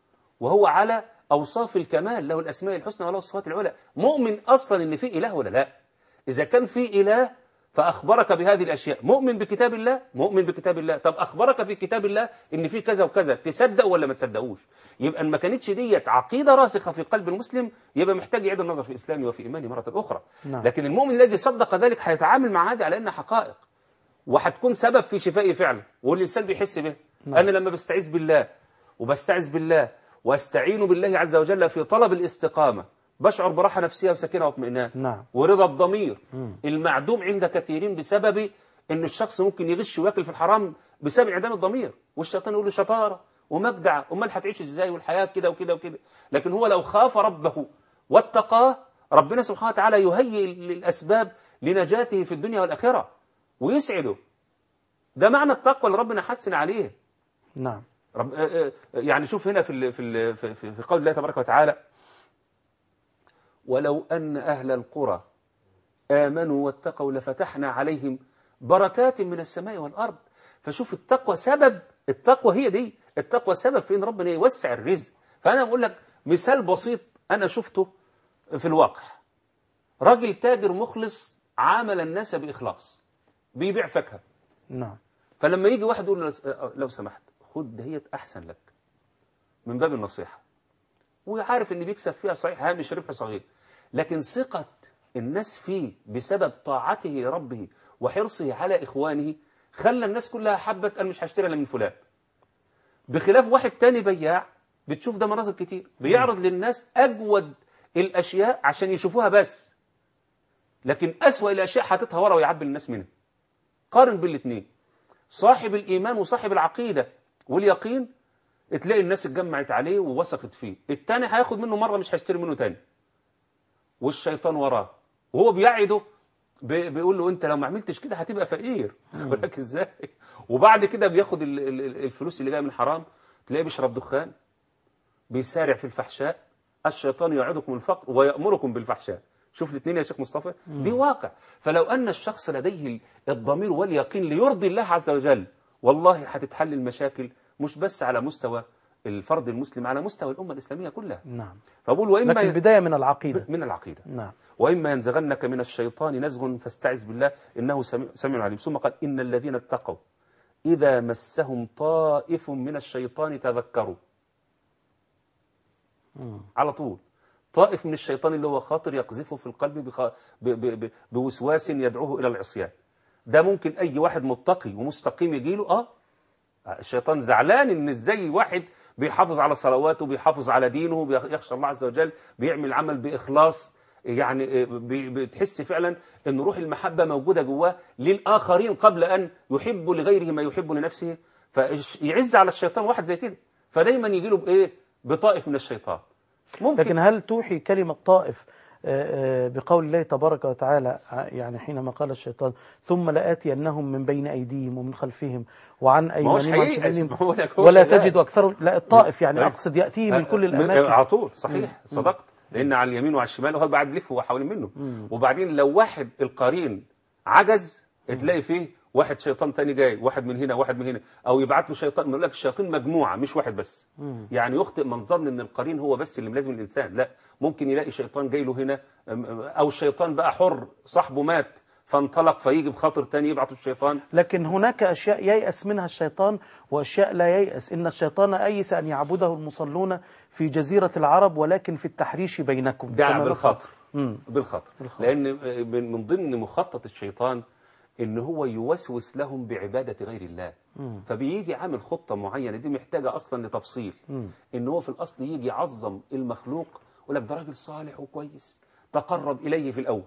وهو على أوصاف الكمال له الأسماء الحسنى وله الصفات العلى مؤمن أصلا إن في إله ولا لا إذا كان في إله فأخبرك بهذه الأشياء مؤمن بكتاب الله مؤمن بكتاب الله طب أخبرك في كتاب الله إن في كذا وكذا تصدق ولا ما تصدقوش يبقى إن ما كانتش ديت عقيدة راسخة في قلب المسلم يبقى محتاج يعيد النظر في إسلامه وفي إيمانه مرة أخرى نعم. لكن المؤمن الذي صدق ذلك هيتعامل مع هذه على أنها حقائق وهتكون سبب في شفائه فعلا والإنسان بيحس به نعم. أنا لما بستعيذ بالله وبستعذ بالله واستعين بالله عز وجل في طلب الاستقامة بشعر براحة نفسية وسكينة واطمئنان نعم. ورضا الضمير مم. المعدوم عند كثيرين بسبب ان الشخص ممكن يغش وياكل في الحرام بسبب انعدام الضمير والشيطان يقول له شطاره ومجدع امال هتعيش ازاي والحياه كده وكده وكده لكن هو لو خاف ربه واتقاه ربنا سبحانه وتعالى يهيئ الاسباب لنجاته في الدنيا والاخره ويسعده ده معنى التقوى اللي ربنا حسن عليه نعم رب آه، آه، يعني شوف هنا في ال- في ال- في في- في قول الله تبارك وتعالى ولو أن أهل القرى آمنوا واتقوا لفتحنا عليهم بركات من السماء والأرض فشوف التقوى سبب التقوى هي دي التقوى سبب في ان ربنا يوسع الرزق فأنا بقول لك مثال بسيط أنا شفته في الواقع راجل تاجر مخلص عامل الناس بإخلاص بيبيع فاكهة نعم فلما يجي واحد يقول له لو سمحت خد دهيت احسن لك من باب النصيحه وعارف ان بيكسب فيها صحيح هامش ربح صغير لكن ثقه الناس فيه بسبب طاعته لربه وحرصه على اخوانه خلى الناس كلها حبت انا مش هشتري الا من فلان بخلاف واحد تاني بياع بتشوف ده مناظر كتير بيعرض للناس اجود الاشياء عشان يشوفوها بس لكن اسوأ الاشياء حاططها ورا ويعبي الناس منها قارن بين الاثنين صاحب الإيمان وصاحب العقيدة واليقين تلاقي الناس اتجمعت عليه ووثقت فيه التاني هياخد منه مرة مش هيشتري منه تاني والشيطان وراه وهو بيعده بي- بيقول له انت لو ما عملتش كده هتبقى فقير ولك ازاي وبعد كده بياخد ال- ال- ال- الفلوس اللي جايه من الحرام تلاقيه بيشرب دخان بيسارع في الفحشاء الشيطان يعدكم الفقر ويأمركم بالفحشاء شوف الاثنين يا شيخ مصطفى دي واقع فلو أن الشخص لديه الضمير واليقين ليرضي الله عز وجل والله هتتحل المشاكل مش بس على مستوى الفرد المسلم على مستوى الأمة الإسلامية كلها نعم فأقول وإما لكن البداية من العقيدة من العقيدة نعم وإما ينزغنك من الشيطان نزغ فاستعذ بالله إنه سميع, سميع عليم ثم قال إن الذين اتقوا إذا مسهم طائف من الشيطان تذكروا على طول طائف من الشيطان اللي هو خاطر يقذفه في القلب بخ... ب... ب... ب... بوسواس يدعوه إلى العصيان ده ممكن أي واحد متقي ومستقيم يجيله آه الشيطان زعلان إن إزاي واحد بيحافظ على صلواته بيحافظ على دينه بيخشى الله عز وجل بيعمل عمل بإخلاص يعني بي- بتحس فعلا ان روح المحبة موجودة جواه للآخرين قبل أن يحب لغيره ما يحب لنفسه فيعز على الشيطان واحد زي كده فدايما يجي له بإيه بطائف من الشيطان ممكن لكن هل توحي كلمة طائف آه، آه، بقول الله تبارك وتعالى ع- يعني حينما قال الشيطان ثم لآتينهم من بين أيديهم ومن خلفهم وعن هوش أيمانهم وعن هييأس، شمالهم ما هو لك هو ولا شغال. تجد أكثر لا الطائف يعني أيوة. أقصد يأتيه من كل من- الأماكن على طول صحيح صدقت لان على اليمين وعلى الشمال وهو بعد يلف حوالين منه وبعدين لو واحد القرين عجز تلاقي فيه واحد شيطان تاني جاي واحد من هنا واحد من هنا او يبعت له شيطان يقول لك الشياطين مجموعه مش واحد بس يعني يخطئ من ظن ان القرين هو بس اللي ملازم الانسان لا ممكن يلاقي شيطان جاي له هنا أم- أم- او الشيطان بقى حر صاحبه مات فانطلق فيجي بخاطر تاني يبعت الشيطان لكن هناك أشياء ييأس منها الشيطان وأشياء لا ييأس إن الشيطان أيس أن يعبده المصلون في جزيرة العرب ولكن في التحريش بينكم ده كما ذكر. بالخطر مم. بالخطر بالخطر. لان من من ضمن مخطط الشيطان ان هو يوسوس لهم بعباده غير الله فبيجي عامل خطه معينه دي محتاجه اصلا لتفصيل ان هو في الاصل يجي يعظم المخلوق يقول لك ده راجل صالح وكويس تقرب اليه في الاول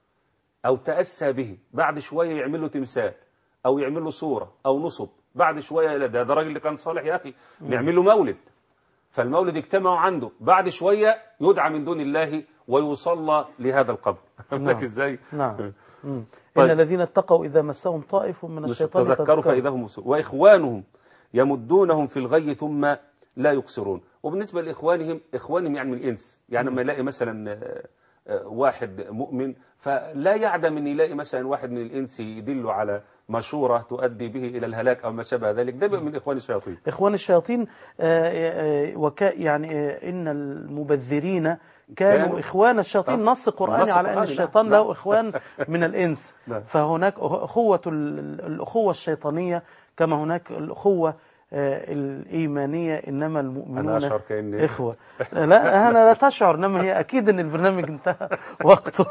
او تاسى به بعد شويه يعمل له تمثال او يعمل له صوره او نصب بعد شويه لا ده ده راجل اللي كان صالح يا اخي نعمل له مولد فالمولد اجتمعوا عنده بعد شوية يدعى من دون الله ويصلى لهذا القبر لك ازاي نعم مم. طيب. إن الذين اتقوا إذا مسهم طائف من الشيطان تذكروا فإذا هم مسوء وإخوانهم يمدونهم في الغي ثم لا يقصرون وبالنسبة لإخوانهم إخوانهم يعني من الإنس يعني لما يلاقي مثلا آه، آه، واحد مؤمن فلا يعدم أن يلاقي مثلا واحد من الإنس يدل على مشورة تؤدي به إلى الهلاك أو ما شابه ذلك ده بيبقى من إخوان الشياطين إخوان الشياطين آه، آه، وكا يعني آه، إن المبذرين كانوا كانوا- إخوان الشياطين آه. نص قرآني نص على أن قرآني، الشيطان نعم، له إخوان من الإنس نعم. فهناك أخوة ال- الأخوة الشيطانية كما هناك الأخوة آه، الإيمانية إنما المؤمنون أنا أشعر كأني إخوة لا أنا لا تشعر إنما هي أكيد أن البرنامج انتهى وقته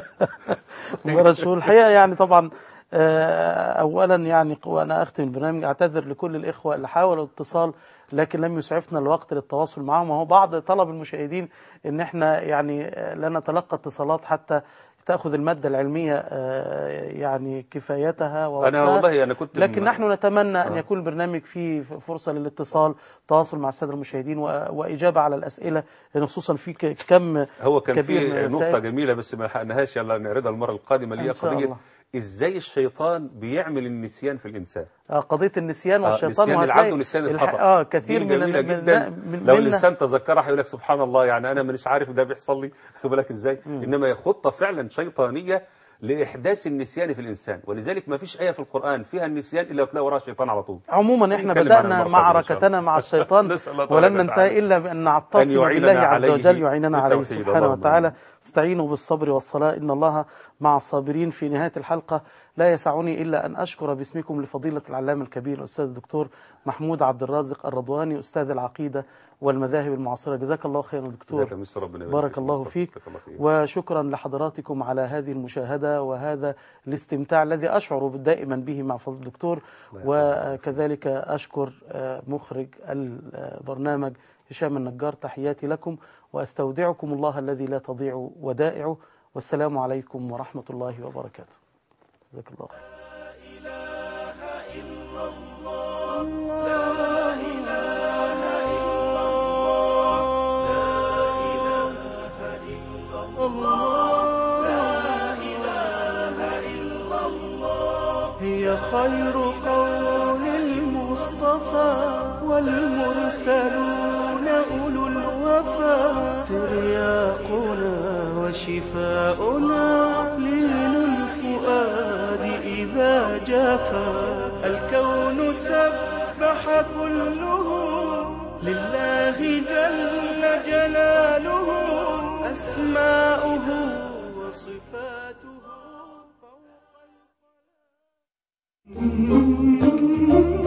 ورسول الحقيقة يعني طبعا آه، أولا يعني وأنا أختم البرنامج أعتذر لكل الإخوة اللي حاولوا الاتصال لكن لم يسعفنا الوقت للتواصل معهم وهو بعض طلب المشاهدين ان احنا يعني آه، لا نتلقى اتصالات حتى تاخذ الماده العلميه آه، يعني كفايتها ووقتها أنا والله أنا كنت لكن م- نحن نتمنى أن آه. يكون البرنامج فيه فرصة للاتصال تواصل مع السادة المشاهدين و- وإجابة على الأسئلة لأن خصوصا في ك- كم هو كان كبير من في نقطة الرسائل. جميلة بس ما لحقناهاش يلا نعرضها المرة القادمة اللي هي إن شاء قضية الله. ازاي الشيطان بيعمل النسيان في الانسان آه، قضية النسيان آه، والشيطان نسيان وهتلاقي العبد ونسيان الح- الخطأ اه كثير دي من جميلة من- جدا من لو منا- الانسان تذكرها هيقول لك سبحان الله يعني انا مش عارف ده بيحصل لي خد بالك ازاي انما هي خطه فعلا شيطانيه لاحداث النسيان في الانسان ولذلك ما فيش ايه في القران فيها النسيان الا وتلاقي وراها شيطان على طول عموما احنا نتكلم عنها بدأنا المرة القادمة إن شاء الله. معركتنا مع الشيطان نسأل الله تبارك ولن وتعالى ننتهي إلا بأن أن نعتصم يعيننا بالله عز عليه وجل يعيننا عليه بالتوحيد. سبحانه اللهم وتعالى آمين. استعينوا بالصبر والصلاة إن الله مع الصابرين في نهاية الحلقة لا يسعني إلا أن أشكر باسمكم لفضيلة العلامة الكبير الأستاذ الدكتور محمود عبد الرازق الرضواني أستاذ العقيدة والمذاهب المعاصرة جزاك الله خيرا دكتور جزاك مستر ربنا يبارك بارك فيك. الله مستر. فيك جزاك الله خير. وشكرا لحضراتكم على هذه المشاهدة وهذا الاستمتاع الذي أشعر دائما به مع فضل الدكتور وكذلك أشكر آه، مخرج البرنامج هشام النجار تحياتي لكم وأستودعكم الله الذي لا تضيع ودائعه والسلام عليكم ورحمة الله وبركاته جزاك الله خير هي خير قول المصطفى والمرسلون أولو الوفا ترياقنا وشفاؤنا لين الفؤاد إذا جافا الكون سبح كله لله جل جلاله أسماؤه وصفاته فوق الخلق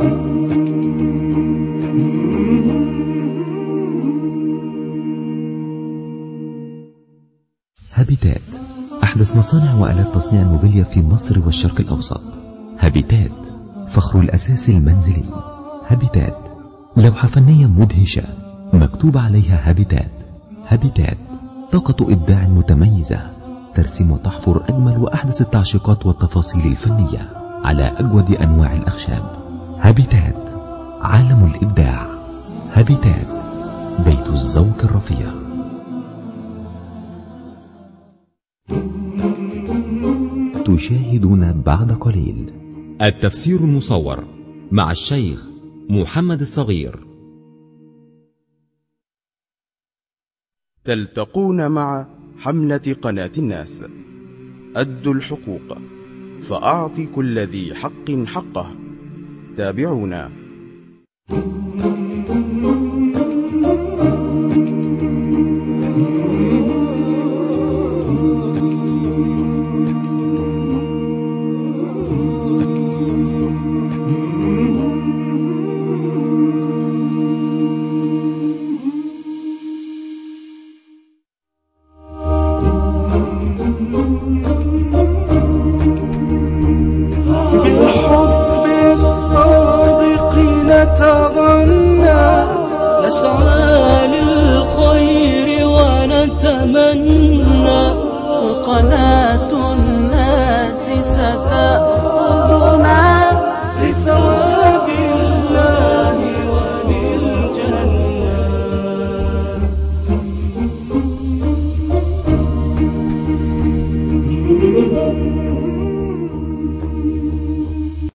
هابيتات أحدث مصانع وآلات تصنيع الموبيليا في مصر والشرق الأوسط هابيتات فخر الأساس المنزلي هابيتات لوحة فنية مدهشة مكتوب عليها هابيتات هابيتات طاقة إبداع متميزة ترسم وتحفر أجمل وأحدث التعشيقات والتفاصيل الفنية على أجود أنواع الأخشاب هابيتات عالم الإبداع هابيتات بيت الذوق الرفيع تشاهدون بعد قليل التفسير المصور مع الشيخ محمد الصغير تلتقون مع حملة قناة الناس أدوا الحقوق فأعط كل ذي حق حقه تابعونا بالحب الصادق نتغنى نسعى